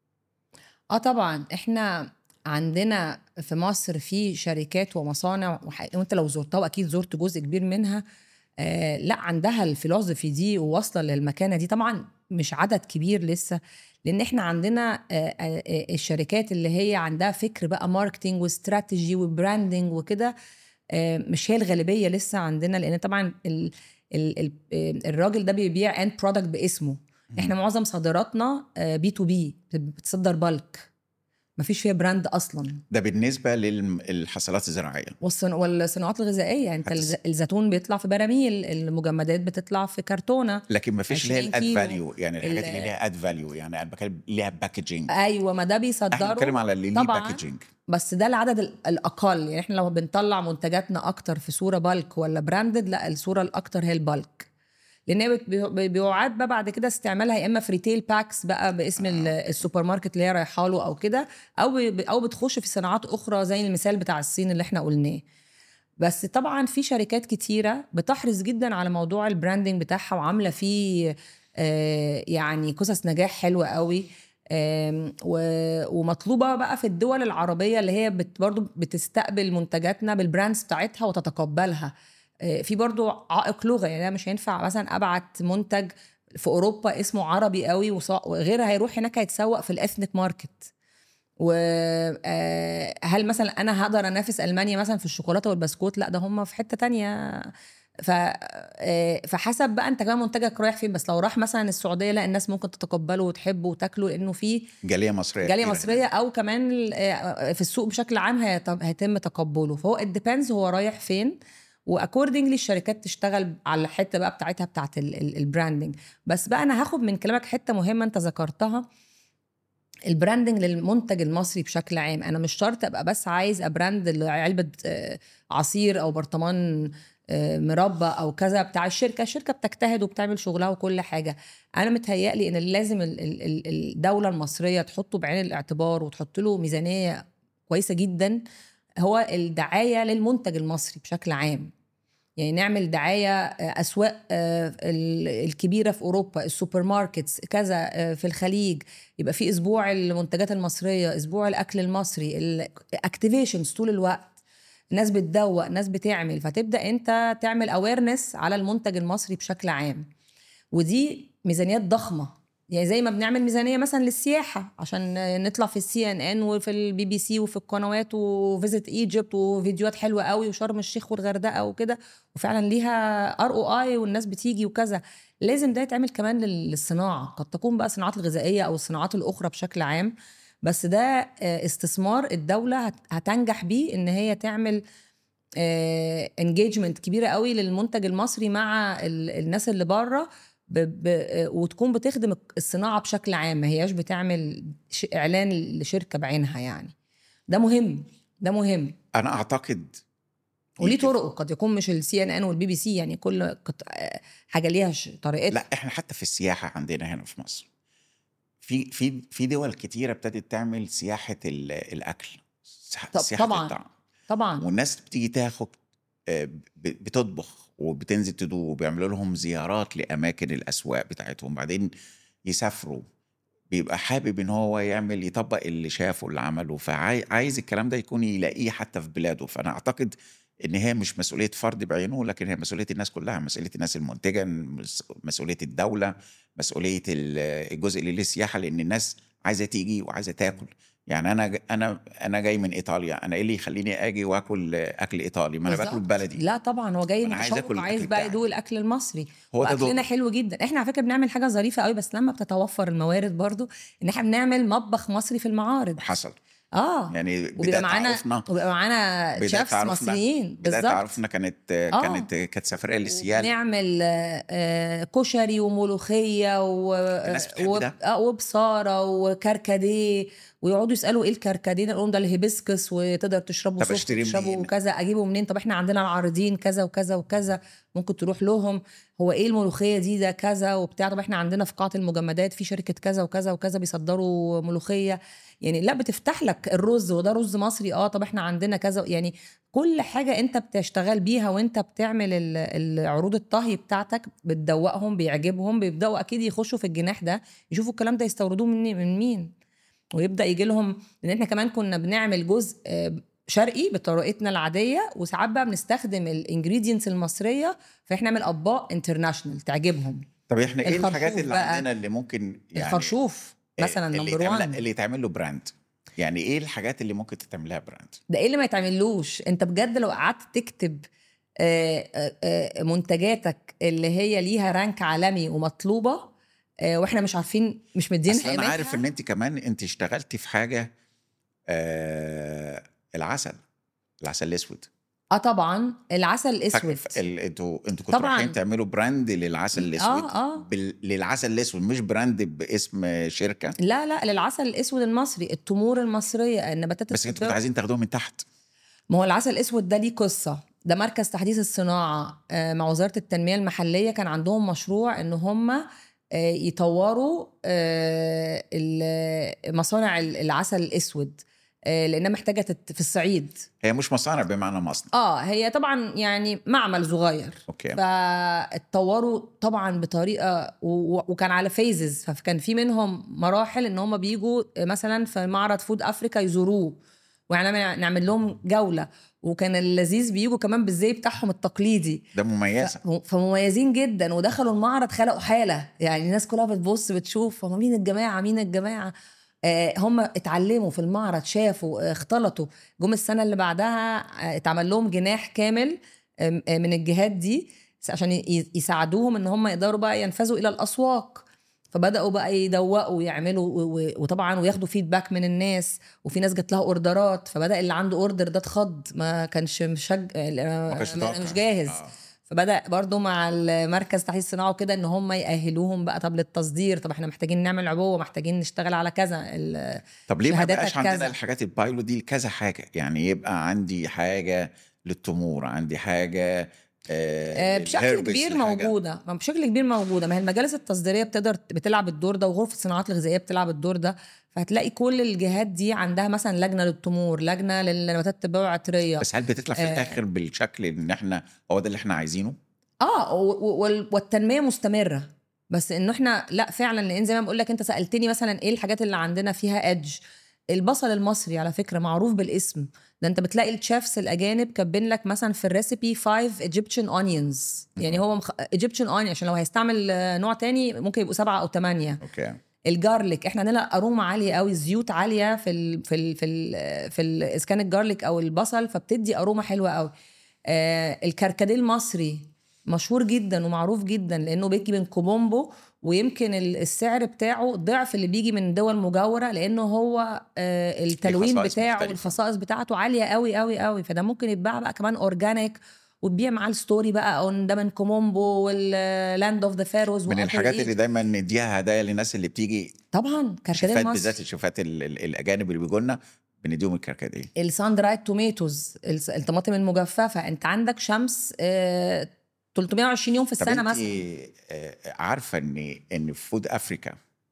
اه طبعا احنا عندنا في مصر في شركات ومصانع وح- وانت لو زرتها واكيد زرت جزء كبير منها آه لا عندها الفلوسفي دي وواصله للمكانه دي طبعا مش عدد كبير لسه لان احنا عندنا آه آه آه، الشركات اللي هي عندها فكر بقى ماركتينج واستراتيجي وبراندنج وكده آه، مش هي الغالبيه لسه عندنا لان طبعا ال ال ال آه، الراجل ده بيبيع اند برودكت باسمه احنا معظم صادراتنا بي تو بي بتصدر بالك مفيش فيها براند اصلا ده بالنسبه للحصلات الزراعيه والصن... والصناعات الغذائيه انت هتس- الز... الزيتون بيطلع في براميل المجمدات بتطلع في كرتونه لكن ما فيش اللي هي 20 الاد كيلو. فاليو يعني الحاجات ال- اللي ليها اد فاليو يعني انا بتكلم ليها باكجينج ايوه ما ده احنا بيصدروا بنتكلم على اللي ليه طبعاً. باكجينج بس ده العدد ال- الاقل يعني احنا لو بنطلع منتجاتنا اكتر في صوره بالك ولا براندد لا الصوره الاكتر هي البالك لان هي بت- بي- بيعاد بقى بعد كده استعمالها يا اما في ريتيل باكس بقى باسم ال- السوبر ماركت اللي هي رايحه له او كده او ب- او بتخش في صناعات اخرى زي المثال بتاع الصين اللي احنا قلناه بس طبعا في شركات كتيره بتحرص جدا على موضوع البراندنج بتاعها وعامله فيه آه، يعني قصص نجاح حلوه قوي آم، و- ومطلوبه بقى في الدول العربيه اللي هي بت برضو بتستقبل منتجاتنا بالبراندز بتاعتها وتتقبلها آه، في برضو عائق لغه يعني أنا مش هينفع مثلا ابعت منتج في اوروبا اسمه عربي قوي وص- وغير هيروح هناك هيتسوق في الاثنيك ماركت وهل مثلا انا هقدر انافس المانيا مثلا في الشوكولاته والبسكوت لا ده هم في حته تانية ف آه، فحسب بقى انت كمان منتجك رايح فين بس لو راح مثلا السعوديه لا الناس ممكن تتقبله وتحبه وتاكله لانه في جاليه مصريه جاليه كتير مصريه او كمان آه، في السوق بشكل عام هيت- هيتم تقبله فهو الديبندز هو رايح فين واكوردنجلي الشركات تشتغل على الحته بقى بتاعتها بتاعت ال- ال- البراندنج بس بقى انا هاخد من كلامك حته مهمه انت ذكرتها البراندنج للمنتج المصري بشكل عام انا مش شرط ابقى بس عايز ابراند علبه آه، عصير او برطمان آه، مربى او كذا بتاع الشركه الشركه بتجتهد وبتعمل شغلها وكل حاجه انا متهيألي ان لازم ال- ال- ال- الدوله المصريه تحطه بعين الاعتبار وتحط له ميزانيه كويسه جدا هو الدعايه للمنتج المصري بشكل عام يعني نعمل دعايه آه، اسواق آه، ال- الكبيره في اوروبا السوبر ماركتس كذا آه، في الخليج يبقى في اسبوع المنتجات المصريه اسبوع الاكل المصري الاكتيفيشنز طول الوقت ناس بتدوق ناس بتعمل فتبدا انت تعمل اويرنس على المنتج المصري بشكل عام ودي ميزانيات ضخمه يعني زي ما بنعمل ميزانيه مثلا للسياحه عشان نطلع في السي ان ان وفي البي بي سي وفي القنوات وفيزيت ايجيبت وفيديوهات حلوه قوي وشرم الشيخ والغردقه وكده وفعلا ليها ار او اي والناس بتيجي وكذا لازم ده يتعمل كمان لل- للصناعه قد تكون بقى الصناعات الغذائيه او الصناعات الاخرى بشكل عام بس ده آه، استثمار الدوله هت- هتنجح بيه ان هي تعمل انجيجمنت كبيره قوي للمنتج المصري مع ال- الناس اللي بره ب... ب... آه، وتكون بتخدم الصناعه بشكل عام ما هياش بتعمل ش... اعلان لشركه بعينها يعني ده مهم ده مهم انا اعتقد وليه طرقه قد يكون مش السي ان ان والبي بي سي يعني كل قط- آه، حاجه ليها ش- طريقتها لا احنا حتى في السياحه عندنا هنا في مصر في في في دول كتيره ابتدت تعمل سياحه ال- الاكل سياحة- طب- سياحه طبعاً. الطعام طبعا والناس بتيجي تاخد آه، ب- بتطبخ وبتنزل تدوق وبيعملوا لهم زيارات لاماكن الاسواق بتاعتهم بعدين يسافروا بيبقى حابب ان هو يعمل يطبق اللي شافه اللي عمله فعايز الكلام ده يكون يلاقيه حتى في بلاده فانا اعتقد ان هي مش مسؤوليه فرد بعينه لكن هي مسؤوليه الناس كلها مسؤوليه الناس المنتجه مس- مسؤوليه الدوله مسؤوليه ال- الجزء اللي للسياحه لان الناس عايزه تيجي وعايزه تاكل يعني انا انا انا جاي من ايطاليا انا ايه اللي يخليني اجي واكل اكل ايطالي ما انا باكل بالظبط. بلدي لا طبعا هو جاي أنا عايز متشوق آكل عايز الأكل بقى بتاعي. يدوق الاكل المصري هو ده واكلنا دور حلو جدا احنا على فكره بنعمل حاجه ظريفه قوي بس لما بتتوفر الموارد برضو ان احنا بنعمل مطبخ مصري في المعارض حصل اه يعني وبيبقى بدايه معانا تعرفنا وبيبقى معانا بدايه شيفs تعرفنا مصريين بدايه بالظبط تعرفنا كانت كانت كانت سفريه للسياحه نعمل كشري وملوخيه و... الناس بتحب و... ده. آه، وبصاره وكركديه ويقعدوا يسالوا ايه الكركديه نقول لهم ده الهيبسكس وتقدر تشربوا طب سوفت اشتريه تشربوا منين؟ كذا اجيبه منين طب احنا عندنا العارضين كذا وكذا وكذا ممكن تروح لهم هو ايه الملوخيه دي ده كذا وبتاع طب احنا عندنا في قاعه المجمدات في شركه كذا وكذا وكذا بيصدروا ملوخيه يعني لا بتفتح لك الرز وده رز مصري اه طب احنا عندنا كذا يعني كل حاجه انت بتشتغل بيها وانت بتعمل ال- العروض الطهي بتاعتك بتدوقهم بيعجبهم بيبداوا اكيد يخشوا في الجناح ده يشوفوا الكلام ده يستوردوه من من مين ويبدا يجي لهم لان احنا كمان كنا بنعمل جزء آه، شرقي بطريقتنا العاديه وساعات بقى بنستخدم الانجريدينتس المصريه فاحنا نعمل اطباق انترناشونال تعجبهم طب احنا ايه الخرشوف الحاجات اللي بقى. عندنا اللي ممكن يعني الخرشوف مثلا اللي نمبر يتعمل 1 اللي يتعمل له براند يعني ايه الحاجات اللي ممكن تتعملها براند ده ايه اللي ما يتعملوش انت بجد لو قعدت تكتب آه، آه، آه، منتجاتك اللي هي ليها رانك عالمي ومطلوبه آه، واحنا مش عارفين مش مدينها اصل انا قيمتها عارف ان انت كمان انت اشتغلتي في حاجه آه العسل العسل الاسود اه طبعا العسل فاك- الاسود ف- ال- انتوا انتوا كنتوا طبعاً. رايحين تعملوا براند للعسل الاسود اه اه بال... للعسل الاسود مش براند باسم شركه لا لا للعسل الاسود المصري التمور المصريه النباتات بس انتوا كنتوا الطبية- عايزين تاخدوه من تحت ما هو العسل الاسود ده ليه قصه ده مركز تحديث الصناعه آه، مع وزاره التنميه المحليه كان عندهم مشروع ان هم آه، يطوروا آه، ال- مصانع ال- العسل الاسود آه، لانها محتاجه تت- في الصعيد هي مش مصانع بمعنى مصنع اه هي طبعا يعني معمل صغير اوكي فاتطوروا طبعا بطريقه و- و- وكان على فيزز فكان في منهم مراحل ان هم بيجوا مثلا في معرض فود افريكا يزوروه ونعمل نعمل لهم جوله وكان اللذيذ بيجوا كمان بالزي بتاعهم التقليدي ده مميزه ف- فمميزين جدا ودخلوا المعرض خلقوا حاله يعني الناس كلها بتبص بتشوف هم مين الجماعه مين الجماعه آه، هم اتعلموا في المعرض شافوا آه، اختلطوا جم السنه اللي بعدها آه، اتعمل لهم جناح كامل آم، آه، من الجهات دي عشان ي- يساعدوهم ان هم يقدروا بقى ينفذوا الى الاسواق فبداوا بقى يدوقوا ويعملوا و- و- وطبعا وياخدوا فيدباك من الناس وفي ناس جات لها اوردرات فبدا اللي عنده اوردر ده اتخض ما كانش مشج... ما كانش ما- متوقع. مش جاهز آه. فبدا برضو مع المركز تحديث الصناعه وكده ان هم يأهلوهم بقى طب للتصدير طب احنا محتاجين نعمل عبوه محتاجين نشتغل على كذا ال- طب ليه ما شهاداتك بقاش عندنا كذا. الحاجات البايلوت دي لكذا حاجه يعني يبقى عندي حاجه للتمور عندي حاجه آه، آه بشكل للهربس، كبير حاجة- موجوده ما بشكل كبير موجوده ما هي المجالس التصديريه بتقدر بتلعب الدور ده وغرفه الصناعات الغذائيه بتلعب الدور ده فهتلاقي كل الجهات دي عندها مثلا لجنه للتمور لجنه للنباتات الطبيه والعطريه بس هل بتطلع في آه. الاخر بالشكل ان احنا هو ده اللي احنا عايزينه اه و- و- وال- والتنميه مستمره بس انه احنا لا فعلا لان زي ما بقول لك انت سالتني مثلا ايه الحاجات اللي عندنا فيها ادج البصل المصري على فكره معروف بالاسم ده انت بتلاقي الشيفs الاجانب كاتبين لك مثلا في الريسيبي 5 ايجيبشن اونيونز يعني هو ايجيبشن اونيون عشان لو هيستعمل آه، نوع تاني ممكن يبقوا سبعه او ثمانيه اوكي الجارليك احنا عندنا اروما عاليه قوي زيوت عاليه في ال في ال في ال في ال اذا كان الجارليك او البصل فبتدي اروما حلوه قوي آه الكركديه المصري مشهور جدا ومعروف جدا لانه بيجي من كوبومبو ويمكن ال- السعر بتاعه ضعف اللي بيجي من دول مجاوره لانه هو آه التلوين خصائص بتاعه مختلفة. والخصائص بتاعته عاليه قوي قوي قوي فده ممكن يتباع بقى كمان اورجانيك وتبيع معاه الستوري بقى او إن ده من كومومبو واللاند اوف ذا فاروز من الحاجات اللي دايما نديها هدايا للناس اللي بتيجي طبعا كركديه شيفات مصر بالذات الشيفات ال- ال- الاجانب اللي بيجوا لنا بنديهم الكركديه السان درايد توميتوز الس- الطماطم المجففه انت عندك شمس آه، 320 يوم في طب السنه انت مثلا آه، عارفه ان ان في فود افريكا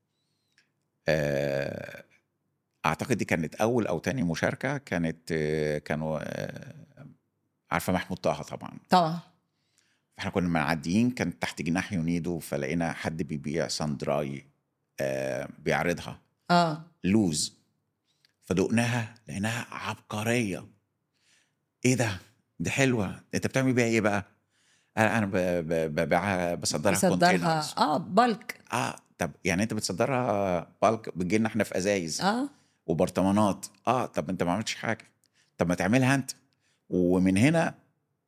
آه، اعتقد دي كانت اول او تاني مشاركه كانت آه، كانوا آه، عارفه محمود طه طبعا طبعا احنا كنا معديين كان تحت جناح يونيدو فلقينا حد بيبيع سان دراي آه، بيعرضها اه لوز فدقناها لقيناها عبقريه ايه ده دي حلوه انت بتعمل بيها ايه بقى انا أنا ب- ب- ببيعها بصدرها بيصدرها containers. اه بالك اه طب يعني انت بتصدرها بالك بتجي لنا احنا في ازايز اه وبرطمانات اه طب انت ما عملتش حاجه طب ما تعملها انت ومن هنا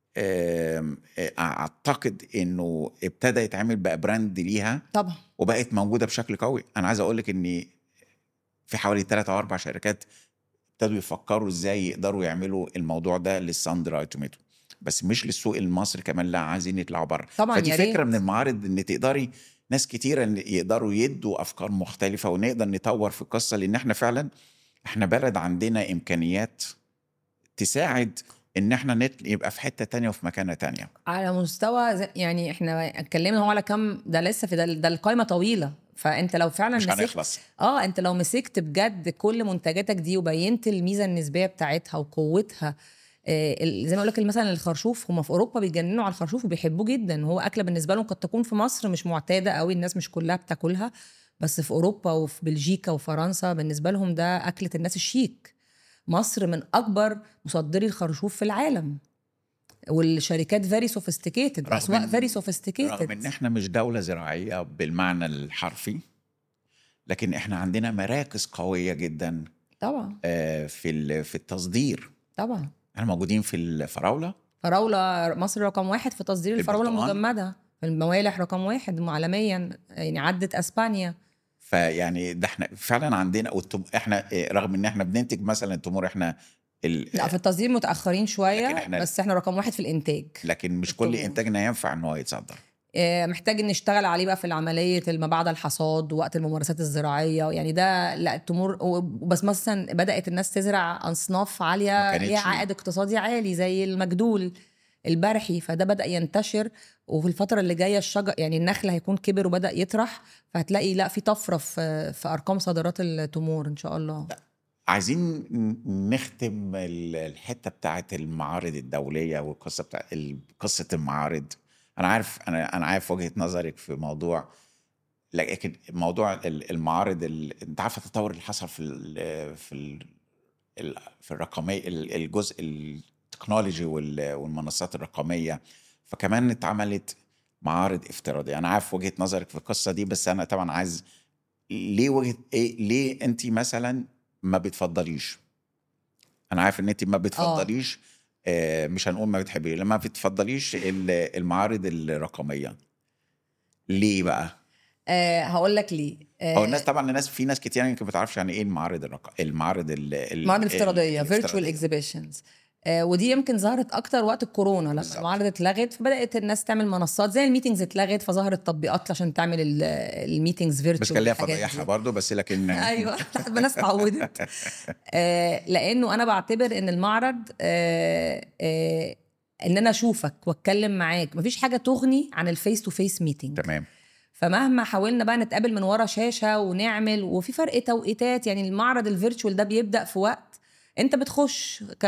آم، آه، اعتقد انه ابتدى يتعمل بقى براند ليها طبعا وبقت موجوده بشكل قوي انا عايز اقول لك ان في حوالي ثلاثة او اربع شركات ابتدوا يفكروا ازاي يقدروا يعملوا الموضوع ده للسان دراي توميتو بس مش للسوق المصري كمان لا عايزين يطلعوا بره طبعا فدي يا فكره ريت من المعارض ان تقدري ناس كتيره إن يقدروا يدوا افكار مختلفه ونقدر نطور في القصه لان احنا فعلا احنا بلد عندنا امكانيات تساعد ان احنا نت... يبقى في حته تانية وفي مكانه تانية على مستوى زي- يعني احنا اتكلمنا هو على كم ده لسه في ده, ده القائمه طويله فانت لو فعلا مش مسكت هنخلص اه انت لو مسكت بجد كل منتجاتك دي وبينت الميزه النسبيه بتاعتها وقوتها آه، ال- زي ما اقول لك مثلا الخرشوف هم في اوروبا بيتجننوا على الخرشوف وبيحبوه جدا هو اكله بالنسبه لهم قد تكون في مصر مش معتاده قوي الناس مش كلها بتاكلها بس في اوروبا وفي بلجيكا وفرنسا بالنسبه لهم ده اكله الناس الشيك مصر من اكبر مصدري الخرشوف في العالم والشركات فيري سوفيستيكيتد رغم اسواق إن- فيري رغم ان سوفيستيكيتد احنا مش دوله زراعيه بالمعنى الحرفي لكن احنا عندنا مراكز قويه جدا طبعا آه، في ال- في التصدير طبعا احنا موجودين في الفراوله فراولة مصر رقم واحد في تصدير الفراولة البرتقال. المجمدة الموالح رقم واحد عالميا يعني عدت اسبانيا فيعني ده احنا فعلا عندنا والتم... احنا آه، رغم ان احنا بننتج مثلا التمور احنا ال... لا في التصدير متاخرين شويه لكن إحنا- بس احنا رقم واحد في الانتاج لكن مش كل التمور. انتاجنا ينفع ان هو يتصدر آه، محتاج نشتغل عليه بقى في العمليه ما بعد الحصاد ووقت الممارسات الزراعيه يعني ده لا التمور و- بس مثلا بدات الناس تزرع اصناف ما عاليه كانتش- ليها عائد اقتصادي عالي زي المجدول البرحي فده بدا ينتشر وفي الفتره اللي جايه الشجر يعني النخل هيكون كبر وبدا يطرح فهتلاقي لا في طفره في في ارقام صادرات التمور ان شاء الله عايزين ن- نختم ال- الحته بتاعت المعارض الدوليه والقصه بتاع ال- قصه المعارض انا عارف انا انا عارف وجهه نظرك في موضوع لكن موضوع ال- المعارض ال- انت عارف التطور اللي حصل في ال في ال ال- في الرقميه ال- الجزء التكنولوجي وال- والمنصات الرقميه فكمان اتعملت معارض افتراضيه انا عارف وجهه نظرك في القصه دي بس انا طبعا عايز ليه وجهه ايه ليه انت مثلا ما بتفضليش انا عارف ان انت ما بتفضليش آه مش هنقول ما بتحبيش لما بتفضليش ال- المعارض الرقميه ليه بقى أه هقول لك ليه هو أه الناس طبعا الناس في ناس كتير يمكن ما تعرفش يعني ايه المعارض الرق... المعارض ال... ال... المعارض الافتراضيه ال- فيرتشوال اكزيبيشنز ودي يمكن ظهرت اكتر وقت الكورونا لما بالظبط. المعارض اتلغت فبدات الناس تعمل منصات زي الميتنجز اتلغت فظهرت تطبيقات عشان تعمل ال- الميتنجز فيرتشوال بس كان ليها والحاجات دي. فضايحها برضه بس لكن ايوه لحد ما الناس اتعودت آه، لانه انا بعتبر ان المعرض آه، آه، ان انا اشوفك واتكلم معاك مفيش حاجه تغني عن الفيس تو فيس ميتنج تمام فمهما حاولنا بقى نتقابل من ورا شاشه ونعمل وفي فرق توقيتات يعني المعرض الفيرتشوال ده بيبدا في وقت انت بتخش ك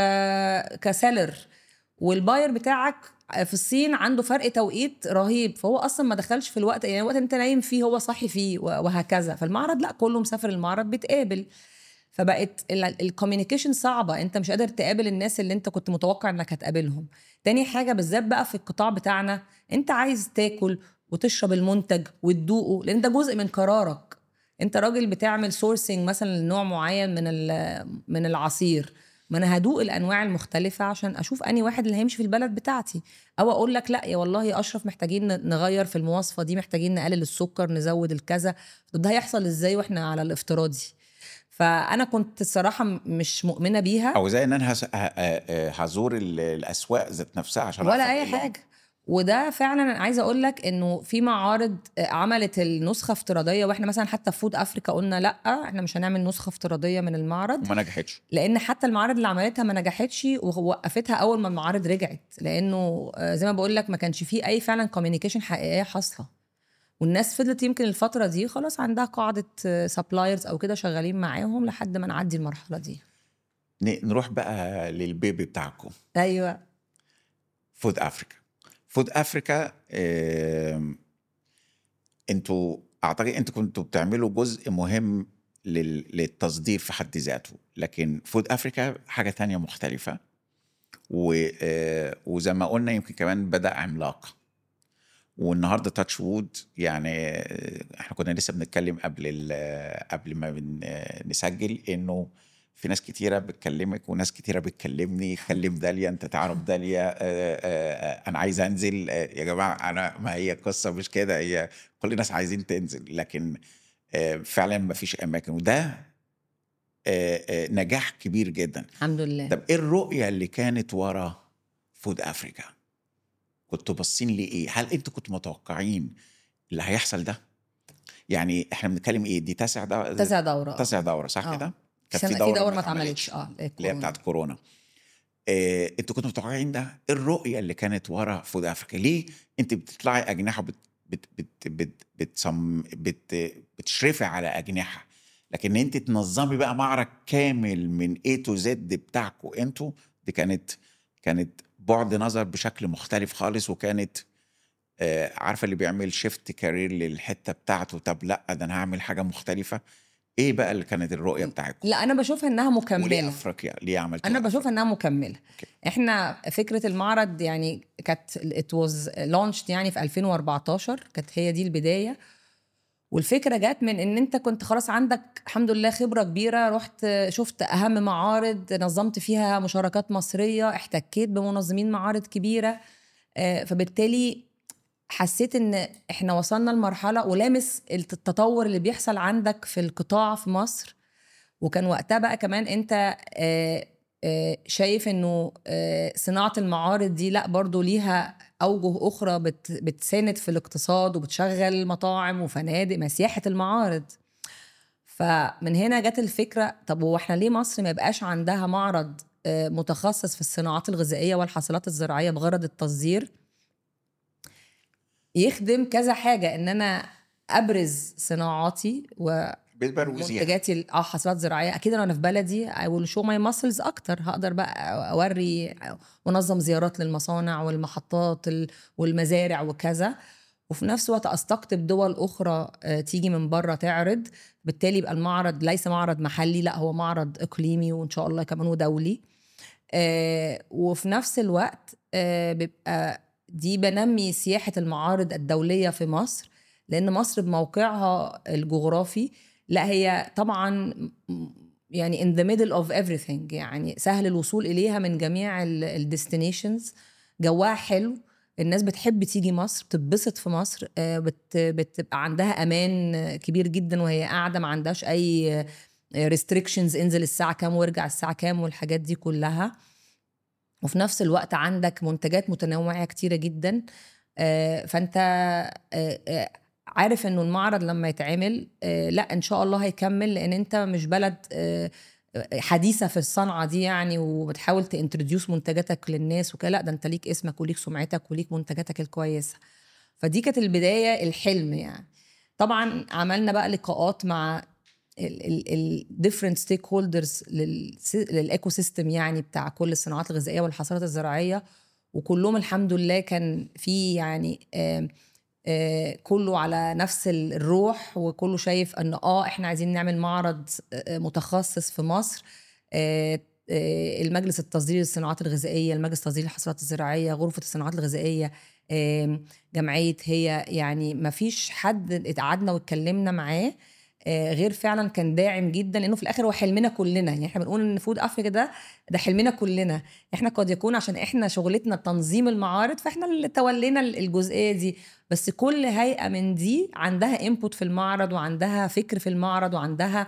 كسيلر والباير بتاعك في الصين عنده فرق توقيت رهيب فهو اصلا ما دخلش في الوقت يعني الوقت اللي انت نايم فيه هو صاحي فيه وهكذا فالمعرض لا كله مسافر المعرض بيتقابل فبقت الكوميونيكيشن صعبه انت مش قادر تقابل الناس اللي انت كنت متوقع انك هتقابلهم تاني حاجه بالذات بقى في القطاع بتاعنا انت عايز تاكل وتشرب المنتج وتدوقه لان ده جزء من قرارك انت راجل بتعمل سورسنج مثلا لنوع معين من ال- من العصير ما انا هدوق الانواع المختلفه عشان اشوف اني واحد اللي هيمشي في البلد بتاعتي او اقول لك لا يا والله يا اشرف محتاجين ن- نغير في المواصفه دي محتاجين نقلل السكر نزود الكذا طب ده هيحصل ازاي واحنا على الافتراضي فانا كنت الصراحه م- مش مؤمنه بيها او زي ان انا هس... ه... ه- هزور ال- الاسواق ذات نفسها عشان ولا أعرف اي إيه اللي- حاجه وده فعلا أنا عايزه اقول لك انه في معارض عملت النسخه افتراضيه واحنا مثلا حتى في فود افريكا قلنا لا احنا مش هنعمل نسخه افتراضيه من المعرض وما نجحتش لان حتى المعارض اللي عملتها ما نجحتش ووقفتها اول ما المعارض رجعت لانه آه، زي ما بقول لك ما كانش فيه اي فعلا كوميونيكيشن حقيقيه حاصله والناس فضلت يمكن الفتره دي خلاص عندها قاعده سبلايرز او كده شغالين معاهم لحد ما نعدي المرحله دي ن- نروح بقى للبيبي بتاعكم ايوه فود افريكا فود افريكا آم، انتوا اعتقد انتوا كنتوا بتعملوا جزء مهم لل- للتصدير في حد ذاته لكن فود افريكا حاجه تانية مختلفه و- آه، وزي ما قلنا يمكن كمان بدا عملاق والنهارده تاتش وود يعني آه، احنا كنا لسه بنتكلم قبل ال- قبل ما بن- آه، نسجل انه في ناس كتيرة بتكلمك وناس كتيرة بتكلمني كلم داليا انت تعرف داليا آه، آه، آه، انا عايز انزل آه، يا جماعة انا ما هي قصة مش كده هي كل الناس عايزين تنزل لكن آه، فعلا ما فيش اماكن وده آه، آه، نجاح كبير جدا الحمد لله طب ايه الرؤية اللي كانت ورا فود افريكا كنتوا باصين لايه هل انتوا كنتوا متوقعين اللي هيحصل ده يعني احنا بنتكلم ايه دي تاسع دورة تسع دوره تاسع دورة صح آه. كده كان في دوره ما اتعملتش اه اللي هي بتاعت كورونا إيه انتوا كنتوا متوقعين ده ايه الرؤيه اللي كانت ورا فود افريكا ليه انت بتطلعي اجنحه بت بت بت بت بتصم بت بتشرفي على اجنحه لكن انت تنظمي بقى معرض كامل من اي تو زد بتاعكم انتوا دي كانت كانت بعد نظر بشكل مختلف خالص وكانت آه، عارفه اللي بيعمل شيفت كارير للحته بتاعته طب لا ده انا هعمل حاجه مختلفه ايه بقى اللي كانت الرؤيه بتاعتكم لا انا بشوفها انها وليه مكمله افريقيا ليه عملت انا بشوف انها مكمله أوكي. احنا فكره المعرض يعني كانت ات واز لانشد يعني في 2014 كانت هي دي البدايه والفكره جت من ان انت كنت خلاص عندك الحمد لله خبره كبيره رحت شفت اهم معارض نظمت فيها مشاركات مصريه احتكيت بمنظمين معارض كبيره آه، فبالتالي حسيت ان احنا وصلنا لمرحله ولامس التطور اللي بيحصل عندك في القطاع في مصر وكان وقتها بقى كمان انت آه، آه، شايف انه آه، صناعه المعارض دي لا برضو ليها اوجه اخرى بت بتساند في الاقتصاد وبتشغل مطاعم وفنادق ما سياحه المعارض فمن هنا جت الفكره طب هو احنا ليه مصر ما يبقاش عندها معرض آه، متخصص في الصناعات الغذائيه والحاصلات الزراعيه بغرض التصدير يخدم كذا حاجه ان انا ابرز صناعاتي و بتبروزيها منتجاتي ال- اه حصلات زراعيه اكيد لو انا في بلدي I will show my muscles اكتر هقدر بقى اوري وانظم زيارات للمصانع والمحطات ال- والمزارع وكذا وفي نفس الوقت استقطب دول اخرى آه، تيجي من بره تعرض بالتالي يبقى المعرض ليس معرض محلي لا هو معرض اقليمي وان شاء الله كمان ودولي آه، وفي نفس الوقت آه، بيبقى دي بنمي سياحه المعارض الدوليه في مصر لان مصر بموقعها الجغرافي لا هي طبعا م- يعني in the middle of everything يعني سهل الوصول إليها من جميع الديستنيشنز جواها حلو الناس بتحب تيجي مصر بتتبسط في مصر آه، بت بتبقى عندها امان آه، كبير جدا وهي قاعده ما عندهاش اي ريستريكشنز انزل الساعه كام وارجع الساعه كام والحاجات دي كلها وفي نفس الوقت عندك منتجات متنوعه كتيره جدا آه، فانت آه، آه، عارف انه المعرض لما يتعمل آه، لا ان شاء الله هيكمل لان انت مش بلد آه، حديثه في الصنعه دي يعني وبتحاول تانتروديوس منتجاتك للناس وكده لا ده انت ليك اسمك وليك سمعتك وليك منتجاتك الكويسه فدي كانت البدايه الحلم يعني طبعا عملنا بقى لقاءات مع الديفرنت ستيك هولدرز للايكو سيستم يعني بتاع كل الصناعات الغذائيه والحصارات الزراعيه وكلهم الحمد لله كان في يعني آه آه كله على نفس الروح وكله شايف ان اه احنا عايزين نعمل معرض آه متخصص في مصر آه آه المجلس التصدير للصناعات الغذائيه المجلس تصدير الحصارات الزراعيه غرفه الصناعات الغذائيه آه جمعيه هي يعني ما فيش حد اتقعدنا واتكلمنا معاه آه غير فعلا كان داعم جدا لانه في الاخر هو حلمنا كلنا يعني احنا بنقول ان فود افريكا ده ده حلمنا كلنا احنا قد يكون عشان احنا شغلتنا تنظيم المعارض فاحنا اللي تولينا الجزئيه دي بس كل هيئه من دي عندها انبوت في المعرض وعندها فكر في المعرض وعندها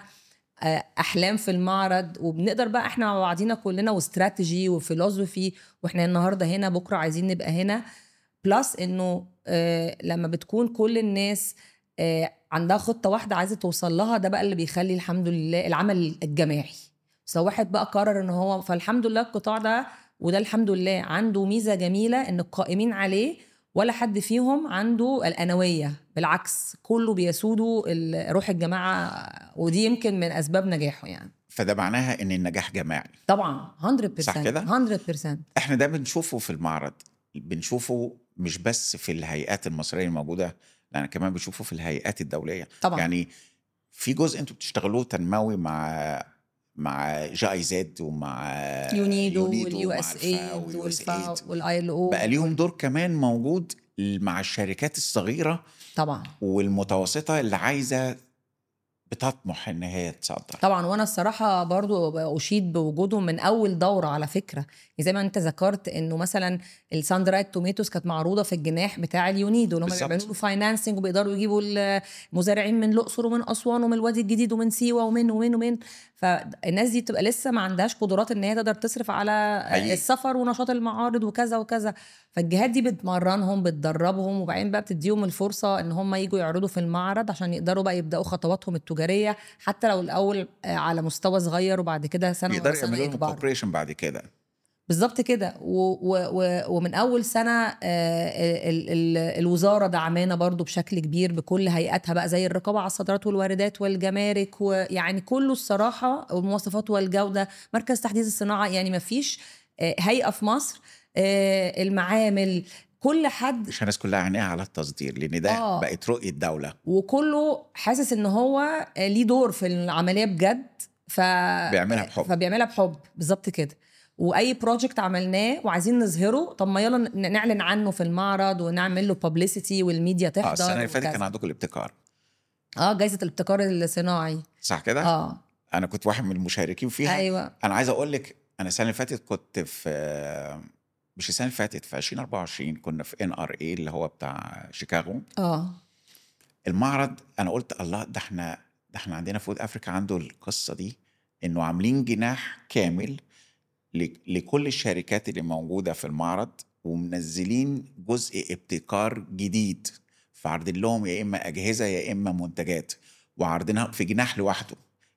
احلام في المعرض وبنقدر بقى احنا مع بعضينا كلنا واستراتيجي وفيلوزوفي واحنا النهارده هنا بكره عايزين نبقى هنا بلس انه آه لما بتكون كل الناس آه عندها خطه واحده عايزه توصل لها ده بقى اللي بيخلي الحمد لله العمل الجماعي بس لو واحد بقى قرر ان هو فالحمد لله القطاع ده وده الحمد لله عنده ميزه جميله ان القائمين عليه ولا حد فيهم عنده الانويه بالعكس كله بيسودوا ال- روح الجماعه ودي يمكن من اسباب نجاحه يعني فده معناها ان النجاح جماعي طبعا 100% صح كده؟ 100% احنا ده بنشوفه في المعرض بنشوفه مش بس في الهيئات المصريه الموجوده لان كمان بنشوفه في الهيئات الدوليه طبعا يعني في جزء انتوا بتشتغلوه تنموي مع مع جي اي زد ومع يونيدو يونيدو واليو ومع اس الفاو اي واليو اس والفاو ايد والاي ال او بقى ليهم دور كمان موجود مع الشركات الصغيره طبعا والمتوسطه اللي عايزه بتطمح ان هي تصدر طبعا وانا الصراحه برضو اشيد بوجودهم من اول دوره على فكره يعني زي ما انت ذكرت انه مثلا السان درايد توميتوز كانت معروضه في الجناح بتاع اليونيدو اللي هم بالظبط. بيعملوا له فاينانسنج وبيقدروا يجيبوا المزارعين من الاقصر ومن اسوان ومن الوادي الجديد ومن سيوه ومن ومن ومن فالناس دي بتبقى لسه ما عندهاش قدرات ان هي تقدر تصرف على حقيقي. السفر ونشاط المعارض وكذا وكذا فالجهات دي بتمرنهم بتدربهم وبعدين بقى بتديهم الفرصه ان هم يجوا يعرضوا في المعرض عشان يقدروا بقى يبداوا خطواتهم التجاريه حتى لو الاول آه، على مستوى صغير وبعد كده سنه ورا يقدروا سنه يعملوا لهم يكبروا كوبريشن بعد كده بالظبط كده و و و ومن اول سنه آه، ال ال الوزاره دعمانا برضو بشكل كبير بكل هيئاتها بقى زي الرقابه على الصادرات والواردات والجمارك ويعني كله الصراحه والمواصفات والجوده مركز تحديث الصناعه يعني ما فيش هيئه في مصر آه، المعامل كل حد مش الناس كلها عينيها على التصدير لان ده آه. بقت رؤيه دوله وكله حاسس ان هو ليه دور في العمليه بجد ف بيعملها بحب. فبيعملها بحب بالظبط كده واي بروجكت عملناه وعايزين نظهره طب ما يلا ن- نعلن عنه في المعرض ونعمل له بابليستي والميديا تحضر اه السنه اللي فاتت وكذا. كان عندكم الابتكار اه جائزه الابتكار الصناعي صح كده؟ اه انا كنت واحد من المشاركين فيها ايوه انا عايز اقول لك انا السنه اللي فاتت كنت في مش السنه اللي فاتت في 2024 كنا في ان ار اي اللي هو بتاع شيكاغو اه المعرض انا قلت الله ده احنا ده احنا عندنا فود افريكا عنده القصه دي انه عاملين جناح كامل ل- لكل الشركات اللي موجوده في المعرض ومنزلين جزء ابتكار جديد فعارضين لهم يا اما اجهزه يا اما منتجات وعارضينها في جناح لوحده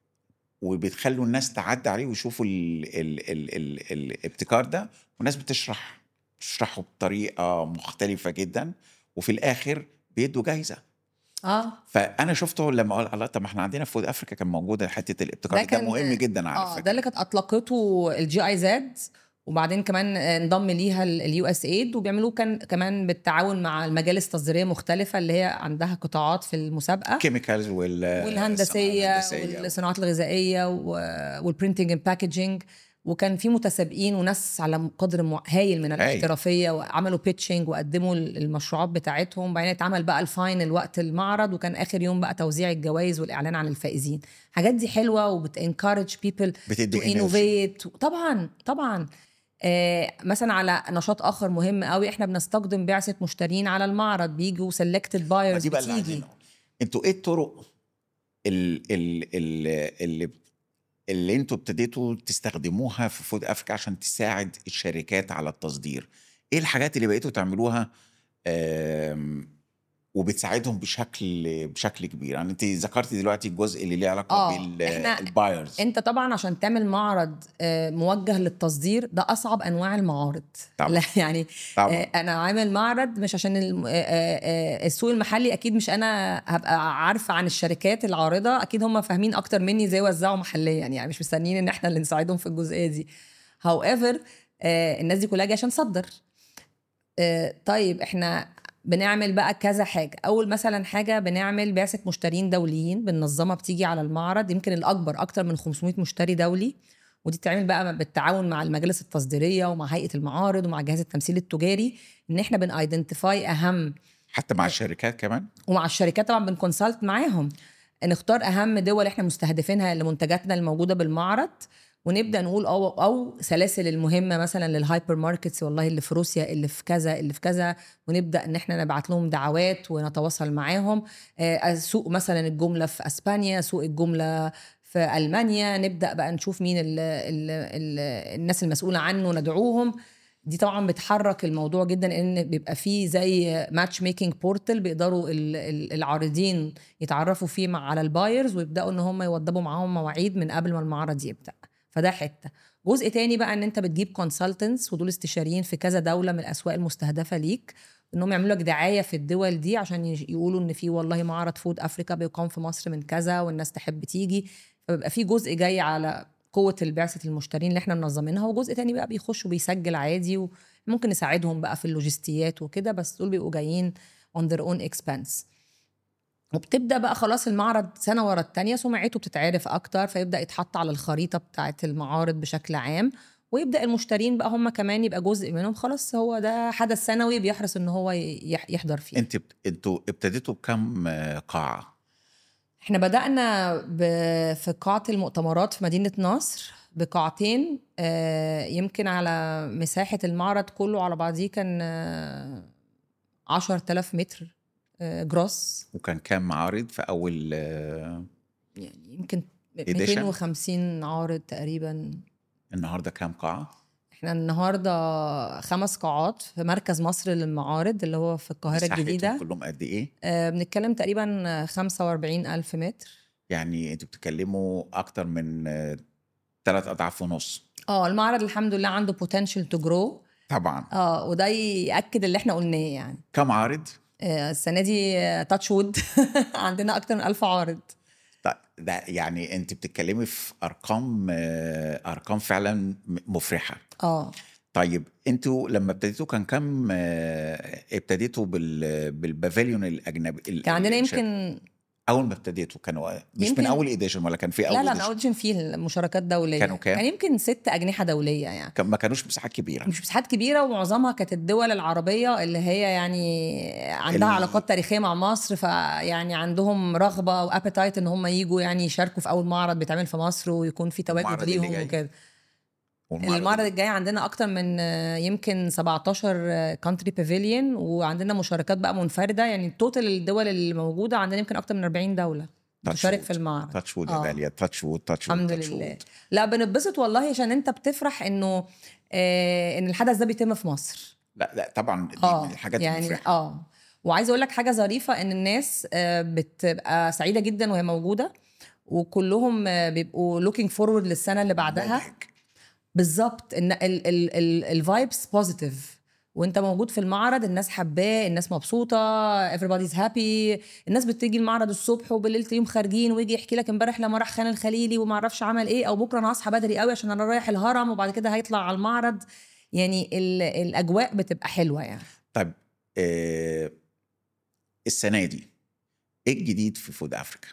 وبتخلوا الناس تعدي عليه ويشوفوا ال ال ال ال الابتكار ده والناس بتشرح تشرحه بطريقه مختلفه جدا وفي الاخر بيدوا جايزه اه فانا شفته لما قال الله طب ما احنا عندنا في فود افريكا كان موجوده حته الابتكار ده ده, كان- مهم جدا على اه فكره ده اللي كانت اطلقته الجي اي زد وبعدين كمان انضم ليها اليو اس ايد وبيعملوه كان كمان بالتعاون مع المجالس التصديريه مختلفه اللي هي عندها قطاعات في المسابقه كيميكالز وال والهندسيه الهندسية. والصناعات الغذائيه والبرنتنج اند باكجينج وكان في متسابقين وناس على قدر مع- هايل من الاحترافيه وعملوا بيتشنج وقدموا المشروعات بتاعتهم بعدين اتعمل بقى الفاينل وقت المعرض وكان اخر يوم بقى توزيع الجوائز والاعلان عن الفائزين حاجات دي حلوه وبتنكارج بيبل بتدي تو energy. انوفيت طبعا طبعا آه مثلا على نشاط اخر مهم قوي احنا بنستخدم بعثه مشترين على المعرض بيجوا سيلكتد ما بايرز دي بقى اللي بتيجي عايزينه انتوا ايه الطرق ال ال ال اللي اللي انتوا ابتديتوا تستخدموها في فود افريكا عشان تساعد الشركات على التصدير ايه الحاجات اللي بقيتوا تعملوها آم، وبتساعدهم بشكل بشكل كبير يعني انت ذكرتي دلوقتي الجزء اللي ليه علاقه آه، إحنا- بالبايرز انت طبعا عشان تعمل معرض آه، موجه للتصدير ده اصعب انواع المعارض طبعا. لا يعني طبعا آه، انا عامل معرض مش عشان الم- آه، آه، آه، السوق المحلي اكيد مش انا هبقى عارفه عن الشركات العارضه اكيد هم فاهمين اكتر مني ازاي يوزعوا محليا يعني مش مستنيين ان احنا اللي نساعدهم في الجزئيه دي however آه، الناس دي كلها جايه عشان تصدر آه، طيب احنا بنعمل بقى كذا حاجة أول مثلا حاجة بنعمل بعثة مشترين دوليين بننظمها بتيجي على المعرض يمكن الأكبر أكتر من 500 مشتري دولي ودي بتتعمل بقى بالتعاون مع المجالس التصديرية ومع هيئة المعارض ومع جهاز التمثيل التجاري إن إحنا بنايدنتيفاي أهم حتى مع الشركات كمان ومع الشركات طبعا بنكونسلت معاهم نختار اهم دول احنا مستهدفينها لمنتجاتنا الموجوده بالمعرض ونبدا نقول او او سلاسل المهمه مثلا للهايبر ماركتس والله اللي في روسيا اللي في كذا اللي في كذا ونبدا ان احنا نبعت لهم دعوات ونتواصل معاهم آه، سوق مثلا الجمله في اسبانيا سوق الجمله في المانيا نبدا بقى نشوف مين ال ال ال الناس المسؤوله عنه ندعوهم دي طبعا بتحرك الموضوع جدا ان بيبقى فيه زي ماتش ميكنج بورتال بيقدروا ال- ال- العارضين يتعرفوا فيه مع على البايرز ويبداوا ان هم يوضبوا معاهم مواعيد من قبل ما المعرض يبدا فده حته جزء تاني بقى ان انت بتجيب كونسلتنتس ودول استشاريين في كذا دوله من الاسواق المستهدفه ليك انهم يعملوا لك دعايه في الدول دي عشان يش- يقولوا ان في والله معرض فود افريكا بيقام في مصر من كذا والناس تحب تيجي فبيبقى في جزء جاي على قوه البعثه المشترين اللي احنا منظمينها وجزء تاني بقى بيخش وبيسجل عادي وممكن نساعدهم بقى في اللوجستيات وكده بس دول بيبقوا جايين on their own expense وبتبدا بقى خلاص المعرض سنه ورا التانية سمعته بتتعرف اكتر فيبدا يتحط على الخريطه بتاعه المعارض بشكل عام ويبدا المشترين بقى هم كمان يبقى جزء منهم خلاص هو ده حدث سنوي بيحرص ان هو يح- يحضر فيه انت بت- انتوا ابتديتوا بكم آه، قاعه احنا بدأنا ب... في قاعة المؤتمرات في مدينة نصر بقاعتين آه، يمكن على مساحة المعرض كله على بعضيه كان عشر تلاف متر آه، جروس وكان كام معارض في اول آه، يعني يمكن Edition؟ 250 عارض تقريبا النهارده كام قاعه احنا النهارده خمس قاعات في مركز مصر للمعارض اللي هو في القاهرة مساحتهم الجديدة كلهم قد ايه آه، بنتكلم تقريبا 45 ألف متر يعني انتوا بتتكلموا اكتر من ثلاث اضعاف ونص اه المعرض الحمد لله عنده potential to grow طبعا اه وده ياكد اللي احنا قلناه يعني كم عارض آه، السنه دي تاتش وود عندنا اكتر من ألف عارض طيب ده يعني انت بتتكلمي في ارقام آه، ارقام فعلا م- مفرحه اه طيب انتوا لما ابتديتوا كان كم آه، ابتديتوا بال بالبافيليون الاجنبي كان عندنا الش- يمكن اول ما ابتديتوا كانوا مش يمكن- من اول ايديشن ولا كان في اول لا لا edition؟ ما اوديشن فيه المشاركات دوليه كانوا كام؟ كان يمكن ست اجنحه دوليه يعني كان ما كانوش مساحات كبيره مش مساحات كبيره ومعظمها كانت الدول العربيه اللي هي يعني عندها ال- علاقات تاريخيه مع مصر فيعني عندهم رغبه وابيتايت ان هم يجوا يعني يشاركوا في اول معرض بيتعمل في مصر ويكون في تواجد المعرض اللي ليهم جاي. وكده والمعرض المعرض اللي- الجاي عندنا اكتر من آه، يمكن 17 كونتري بافيليون وعندنا مشاركات بقى منفرده يعني التوتال الدول اللي موجوده عندنا يمكن اكتر من 40 دوله تاتش تشارك وود. في المعرض تاتش وود يا آه. غاليه تاتش وود تاتش وود الحمد تاتش لله وود. لا بنتبسط والله عشان انت بتفرح انه آه ان الحدث ده بيتم في مصر لا لا طبعا دي اه من الحاجات يعني المفرحه اه وعايزه اقول لك حاجه ظريفه ان الناس آه بتبقى سعيده جدا وهي موجوده وكلهم آه بيبقوا لوكينج فورورد للسنه اللي بعدها مبهج. بالظبط ان الفايبس بوزيتيف وانت موجود في المعرض الناس حباه الناس مبسوطه everybody's happy الناس بتيجي المعرض الصبح وبالليل تلاقيهم خارجين ويجي يحكي لك امبارح لما راح خان الخليلي وما اعرفش عمل ايه او بكره انا هصحى بدري قوي عشان انا رايح الهرم وبعد كده هيطلع على المعرض يعني ال- الاجواء بتبقى حلوه يعني طيب آه السنه دي ايه الجديد في فود افريكا؟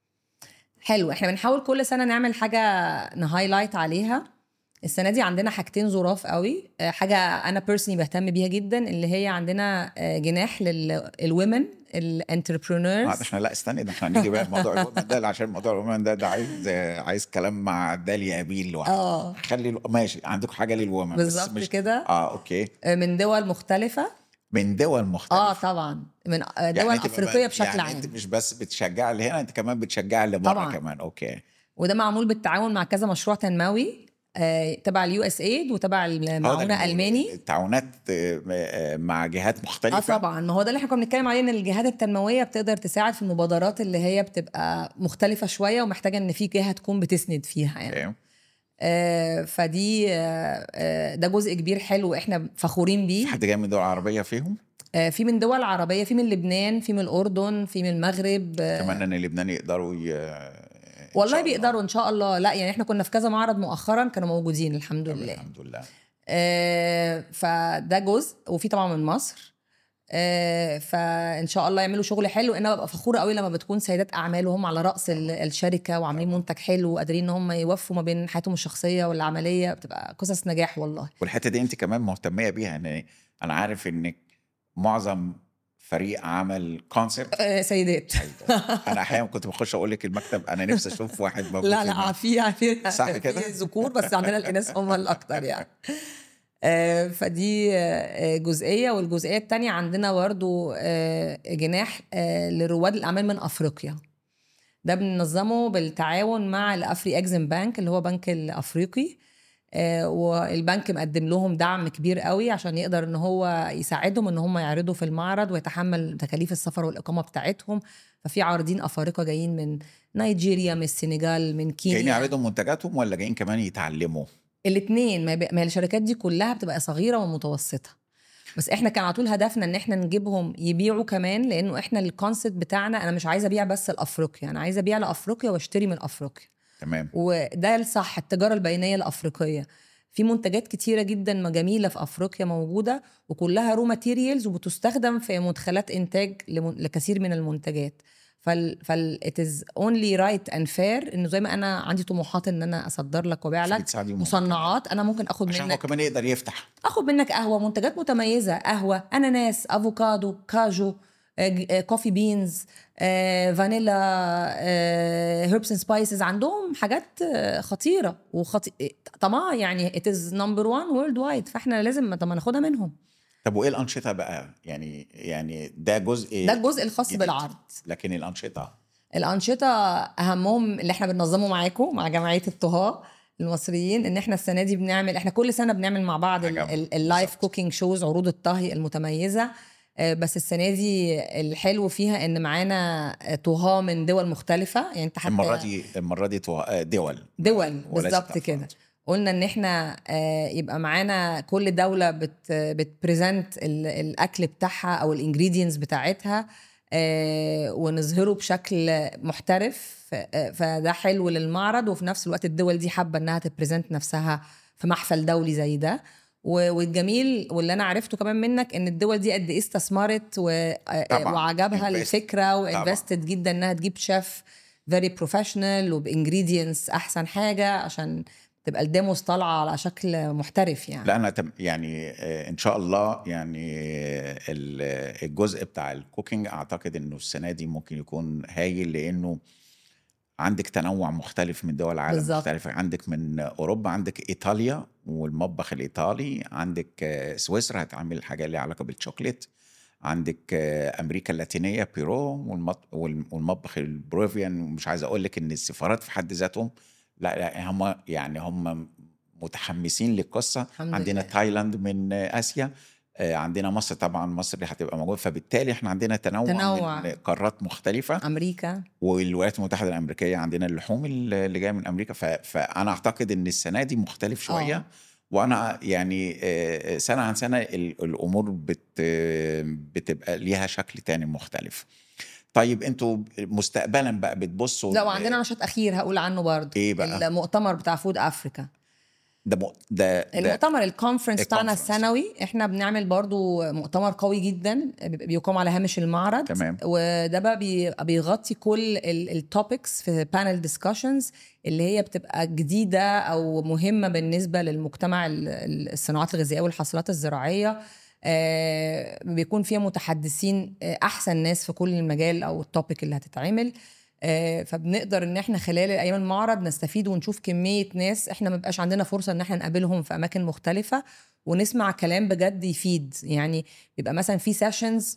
حلو احنا بنحاول كل سنه نعمل حاجه نهايلايت عليها السنه دي عندنا حاجتين ظراف قوي آه، حاجه انا بيرسوني بهتم بيها جدا اللي هي عندنا آه، جناح للومن آه الانتربرونورز احنا لا استني ده احنا هنيجي بقى الموضوع الومن ده عشان موضوع الومن ده ده عايز عايز كلام مع داليا ابيل لوحده اه خلي الو- ماشي عندكم حاجه للومن بس بالظبط مش كده اه اوكي آه، من دول مختلفه من دول مختلفه اه طبعا من آه، دول يعني انت افريقيه بقى- بشكل يعني عام انت مش بس بتشجع اللي هنا انت كمان بتشجع اللي بره طبعاً. كمان اوكي وده معمول بالتعاون مع كذا مشروع تنموي آه، تبع اليو اس ايد وتبع آه، ده المعونه اللي- الماني التعاونات آه، آه، مع جهات مختلفه اه طبعا ما هو ده اللي احنا كنا بنتكلم عليه ان الجهات التنمويه بتقدر تساعد في المبادرات اللي هي بتبقى مختلفه شويه ومحتاجه ان في جهه تكون بتسند فيها يعني اوكي آه فدي آه آه ده جزء كبير حلو احنا فخورين في بيه حد جاي من دول عربيه فيهم؟ آه في من دول عربيه في من لبنان في من الاردن في من المغرب آه اتمنى ان اللبنان يقدروا ي... إن والله شاء الله. بيقدروا ان شاء الله لا يعني احنا كنا في كذا معرض مؤخرا كانوا موجودين الحمد طب لله الحمد لله آه، فده جزء وفي طبعا من مصر آه، فان شاء الله يعملوا شغل حلو انا ببقى فخوره قوي لما بتكون سيدات اعمال وهم على راس ال- الشركه وعاملين منتج حلو وقادرين ان هم يوفوا ما بين حياتهم الشخصيه والعمليه بتبقى قصص نجاح والله والحته دي انت كمان مهتميه بيها ان انا عارف انك معظم فريق عمل كونسبت آه، سيدات انا احيانا كنت بخش اقول لك المكتب انا نفسي اشوف واحد موجود لا في لا المكتب. في في صح كده؟ في ذكور بس عندنا الاناث هم الاكتر يعني آه، فدي آه، جزئيه والجزئيه الثانيه عندنا برضو آه، جناح آه، لرواد الاعمال من افريقيا ده بننظمه بالتعاون مع الافري اكزم بانك اللي هو بنك الافريقي آه، والبنك مقدم لهم دعم كبير قوي عشان يقدر ان هو يساعدهم ان هم يعرضوا في المعرض ويتحمل تكاليف السفر والاقامه بتاعتهم ففي عارضين افارقه جايين من نيجيريا من السنغال من كينيا جايين يعرضوا منتجاتهم ولا جايين كمان يتعلموا الاثنين ما, ما الشركات دي كلها بتبقى صغيره ومتوسطه بس احنا كان على طول هدفنا ان احنا نجيبهم يبيعوا كمان لانه احنا الكونسيبت بتاعنا انا مش عايزه ابيع بس لافريقيا انا عايزه ابيع لافريقيا واشتري من افريقيا تمام وده الصح التجاره البينيه الافريقيه في منتجات كتيره جدا جميله في افريقيا موجوده وكلها رو ماتيريالز وبتستخدم في مدخلات انتاج لكثير من المنتجات فال فال it is only right and fair انه زي ما انا عندي طموحات ان انا اصدر لك وابيع لك مصنعات انا ممكن اخد عشان منك هو كمان يقدر يفتح اخد منك قهوه منتجات متميزه قهوه اناناس افوكادو كاجو كوفي بينز فانيلا هيربس اند سبايسز عندهم حاجات آه، خطيره وخطي... طبعا يعني ات از نمبر 1 وورلد وايد فاحنا لازم طب ما ناخدها منهم طب وايه الانشطه بقى يعني يعني ده جزء ده الجزء الخاص جديد. بالعرض لكن الانشطه الانشطه اهمهم اللي احنا بننظمه معاكم مع جمعيه الطهاه المصريين ان احنا السنه دي بنعمل احنا كل سنه بنعمل مع بعض ال- حاجة ال- اللايف بالظبط. كوكينج شوز عروض الطهي المتميزه آه، بس السنه دي الحلو فيها ان معانا طهاه من دول مختلفه يعني انت حتى المره دي المره دي تو- آه، دول دول وليست بالظبط أفراد. كده قلنا ان احنا آه، يبقى معانا كل دوله بت بتبريزنت ال- الاكل بتاعها او الانجريدينتس بتاعتها آه، ونظهره بشكل محترف ف- آه، فده حلو للمعرض وفي نفس الوقت الدول دي حابه انها تبريزنت نفسها في محفل دولي زي ده و- والجميل واللي انا عرفته كمان منك ان الدول دي قد ايه استثمرت و- آه، طبعاً. وعجبها Invest. الفكره وانفستد جدا انها تجيب شيف فيري بروفيشنال وبانجريدينتس احسن حاجه عشان تبقى الديموز طالعه على شكل محترف يعني لا انا تم يعني آه، ان شاء الله يعني آه، ال- الجزء بتاع الكوكينج اعتقد انه السنه دي ممكن يكون هايل لانه عندك تنوع مختلف من دول العالم بالظبط. مختلفة عندك من اوروبا عندك ايطاليا والمطبخ الايطالي عندك آه، سويسرا هتعمل حاجه ليها علاقه بالشوكليت عندك آه، امريكا اللاتينيه بيرو والمط- وال- والمطبخ البروفيان مش عايز اقول لك ان السفارات في حد ذاتهم لا لا هم يعني هم متحمسين للقصه الحمد عندنا لله. تايلاند من آه، اسيا آه، عندنا مصر طبعا مصر اللي هتبقى موجوده فبالتالي احنا عندنا تنوع, تنوع. من قارات مختلفه امريكا والولايات المتحده الامريكيه عندنا اللحوم اللي جايه من امريكا ف... فانا اعتقد ان السنه دي مختلف شويه آه. وانا يعني آه، سنه عن سنه ال- الامور بت... بتبقى ليها شكل تاني مختلف طيب انتوا مستقبلا بقى بتبصوا لا ل- وعندنا نشاط اخير هقول عنه برضه إيه بقى؟ المؤتمر بتاع فود افريكا ده م... ده, ده المؤتمر الكونفرنس بتاعنا الكونفرنس. السنوي احنا بنعمل برضو مؤتمر قوي جدا بيقام على هامش المعرض تمام. وده بقى بي- بيغطي كل التوبكس في بانل ديسكشنز اللي هي بتبقى جديده او مهمه بالنسبه للمجتمع ال- ال- الصناعات الغذائيه والحاصلات الزراعيه آه، بيكون فيها متحدثين آه، احسن ناس في كل المجال او التوبيك اللي هتتعمل آه، فبنقدر ان احنا خلال ايام المعرض نستفيد ونشوف كميه ناس احنا ما بيبقاش عندنا فرصه ان احنا نقابلهم في اماكن مختلفه ونسمع كلام بجد يفيد يعني بيبقى مثلا في سيشنز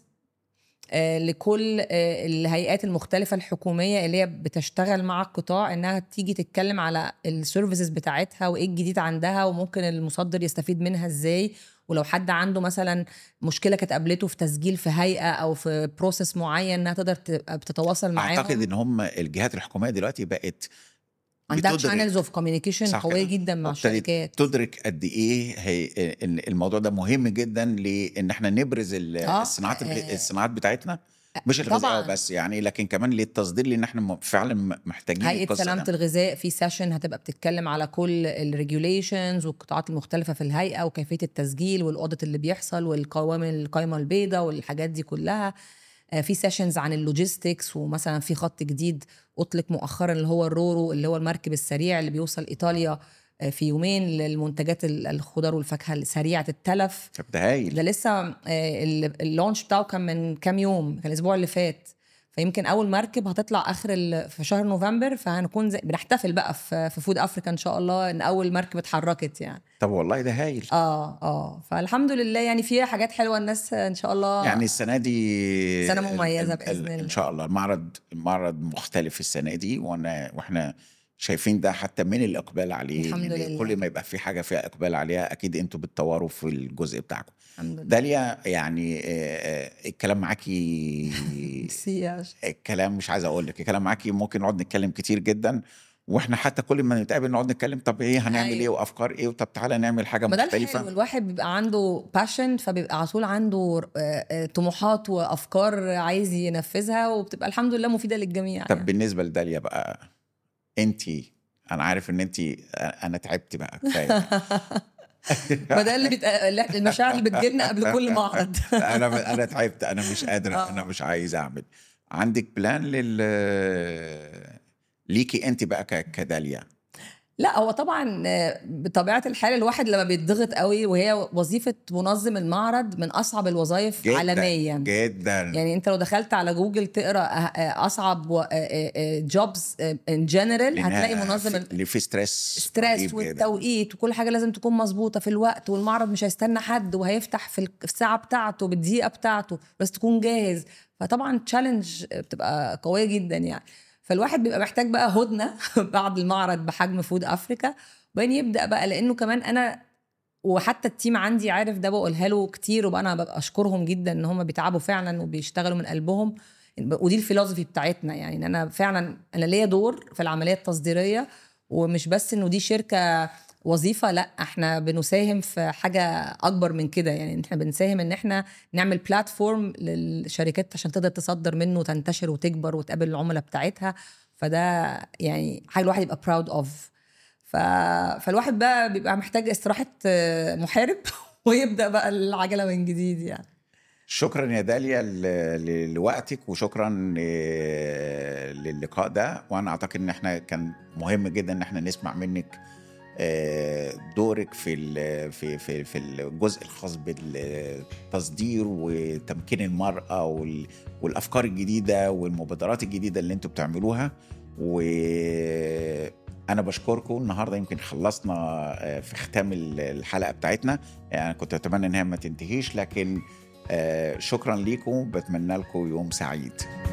لكل آه، الهيئات المختلفة الحكومية اللي هي بتشتغل مع القطاع انها تيجي تتكلم على السيرفيسز بتاعتها وايه الجديد عندها وممكن المصدر يستفيد منها ازاي ولو حد عنده مثلا مشكله كانت قابلته في تسجيل في هيئه او في بروسيس معين انها تقدر تبقى بتتواصل معاهم اعتقد ان هم الجهات الحكوميه دلوقتي بقت عندها بتدرك- شانلز اوف كوميونيكيشن صح قويه كده. جدا مع ابتدت الشركات تدرك قد ايه هي إن الموضوع ده مهم جدا لان احنا نبرز ال- آه، الصناعات آه. الصناعات بتاعتنا مش طبعاً. الغذائيه بس يعني لكن كمان للتصدير لان احنا م- فعلا م- محتاجين هيئه القصة سلامه ده. الغذاء في سيشن هتبقى بتتكلم على كل الريجوليشنز والقطاعات المختلفه في الهيئه وكيفيه التسجيل والاوديت اللي بيحصل والقوائم القائمه البيضاء والحاجات دي كلها آه، في سيشنز عن اللوجيستكس ومثلا في خط جديد اطلق مؤخرا اللي هو الرورو اللي هو المركب السريع اللي بيوصل ايطاليا آه، في يومين للمنتجات ال- الخضار والفاكهه سريعه التلف طب ده هايل ده لسه آه، ال- اللونش بتاعه كان من كام يوم كان الاسبوع اللي فات فيمكن اول مركب هتطلع اخر ال... في شهر نوفمبر فهنكون زي... بنحتفل بقى في في فود افريكا ان شاء الله ان اول مركب اتحركت يعني طب والله ده هايل اه اه فالحمد لله يعني فيها حاجات حلوه الناس ان شاء الله يعني السنه دي سنة مميزة ال- ال- بإذن الله. ان شاء الله المعرض المعرض مختلف السنه دي وانا واحنا شايفين ده حتى من الاقبال عليه الحمد إن لله. كل ما يبقى في حاجه فيها اقبال عليها اكيد انتوا بتطوروا في الجزء بتاعكم الحمد لله داليا يعني آه، آه، الكلام معاكي ميرسي يا أشرف. الكلام مش عايز اقول لك الكلام معاكي ممكن نقعد نتكلم كتير جدا واحنا حتى كل ما نتقابل نقعد نتكلم طب ايه هنعمل أيوة. ايه وافكار ايه وطب تعالى نعمل حاجه ما ده الحلو مختلفه الواحد بيبقى عنده باشن فبيبقى على طول عنده آه، آه، طموحات وافكار عايز ينفذها وبتبقى الحمد لله مفيده للجميع طب يعني. بالنسبه لداليا بقى انت انا عارف ان انت انا تعبت بقى كفايه ما ده اللي بيت... المشاعر اللي بتجيلنا قبل كل معرض انا انا تعبت انا مش قادره آه. انا مش عايز اعمل عندك بلان لل ليكي انت بقى ك- كداليا لا هو طبعا آه، بطبيعه الحال الواحد لما بيتضغط قوي وهي وظيفه منظم المعرض من اصعب الوظائف جدا عالميا جدا يعني انت لو دخلت على جوجل تقرا آه، آه، اصعب جوبز ان جنرال لأنها هتلاقي منظم في- اللي فيه ستريس ستريس رهيب جداً. والتوقيت وكل حاجه لازم تكون مظبوطه في الوقت والمعرض مش هيستنى حد وهيفتح في ال- في الساعه بتاعته بالدقيقه بتاعته بس تكون جاهز فطبعا تشالنج بتبقى قويه جدا يعني فالواحد بيبقى محتاج بقى هدنه بعد المعرض بحجم فود افريكا وبعدين يبدا بقى لانه كمان انا وحتى التيم عندي عارف ده بقولها له كتير وبقى انا ببقى اشكرهم جدا ان هم بيتعبوا فعلا وبيشتغلوا من قلبهم ودي الفلسفي بتاعتنا يعني ان انا فعلا انا ليا دور في العمليه التصديريه ومش بس انه دي شركه وظيفه لا احنا بنساهم في حاجه اكبر من كده يعني احنا بنساهم ان احنا نعمل بلاتفورم للشركات عشان تقدر تصدر منه وتنتشر وتكبر وتقابل العملاء بتاعتها فده يعني حاجه الواحد يبقى براود اوف ف... فالواحد بقى بيبقى محتاج استراحه آه، محارب ويبدا بقى العجله من جديد يعني شكرا يا داليا ل- ل- لوقتك وشكرا ل- للقاء ده وانا اعتقد ان احنا كان مهم جدا ان احنا نسمع منك آه، دورك في ال- في في في الجزء الخاص بالتصدير وتمكين المراه وال- والافكار الجديده والمبادرات الجديده اللي انتوا بتعملوها وانا بشكركم النهارده يمكن خلصنا آه، في ختام ال- الحلقه بتاعتنا يعني كنت اتمنى انها ما تنتهيش لكن آه، شكرا ليكم بتمنى لكم يوم سعيد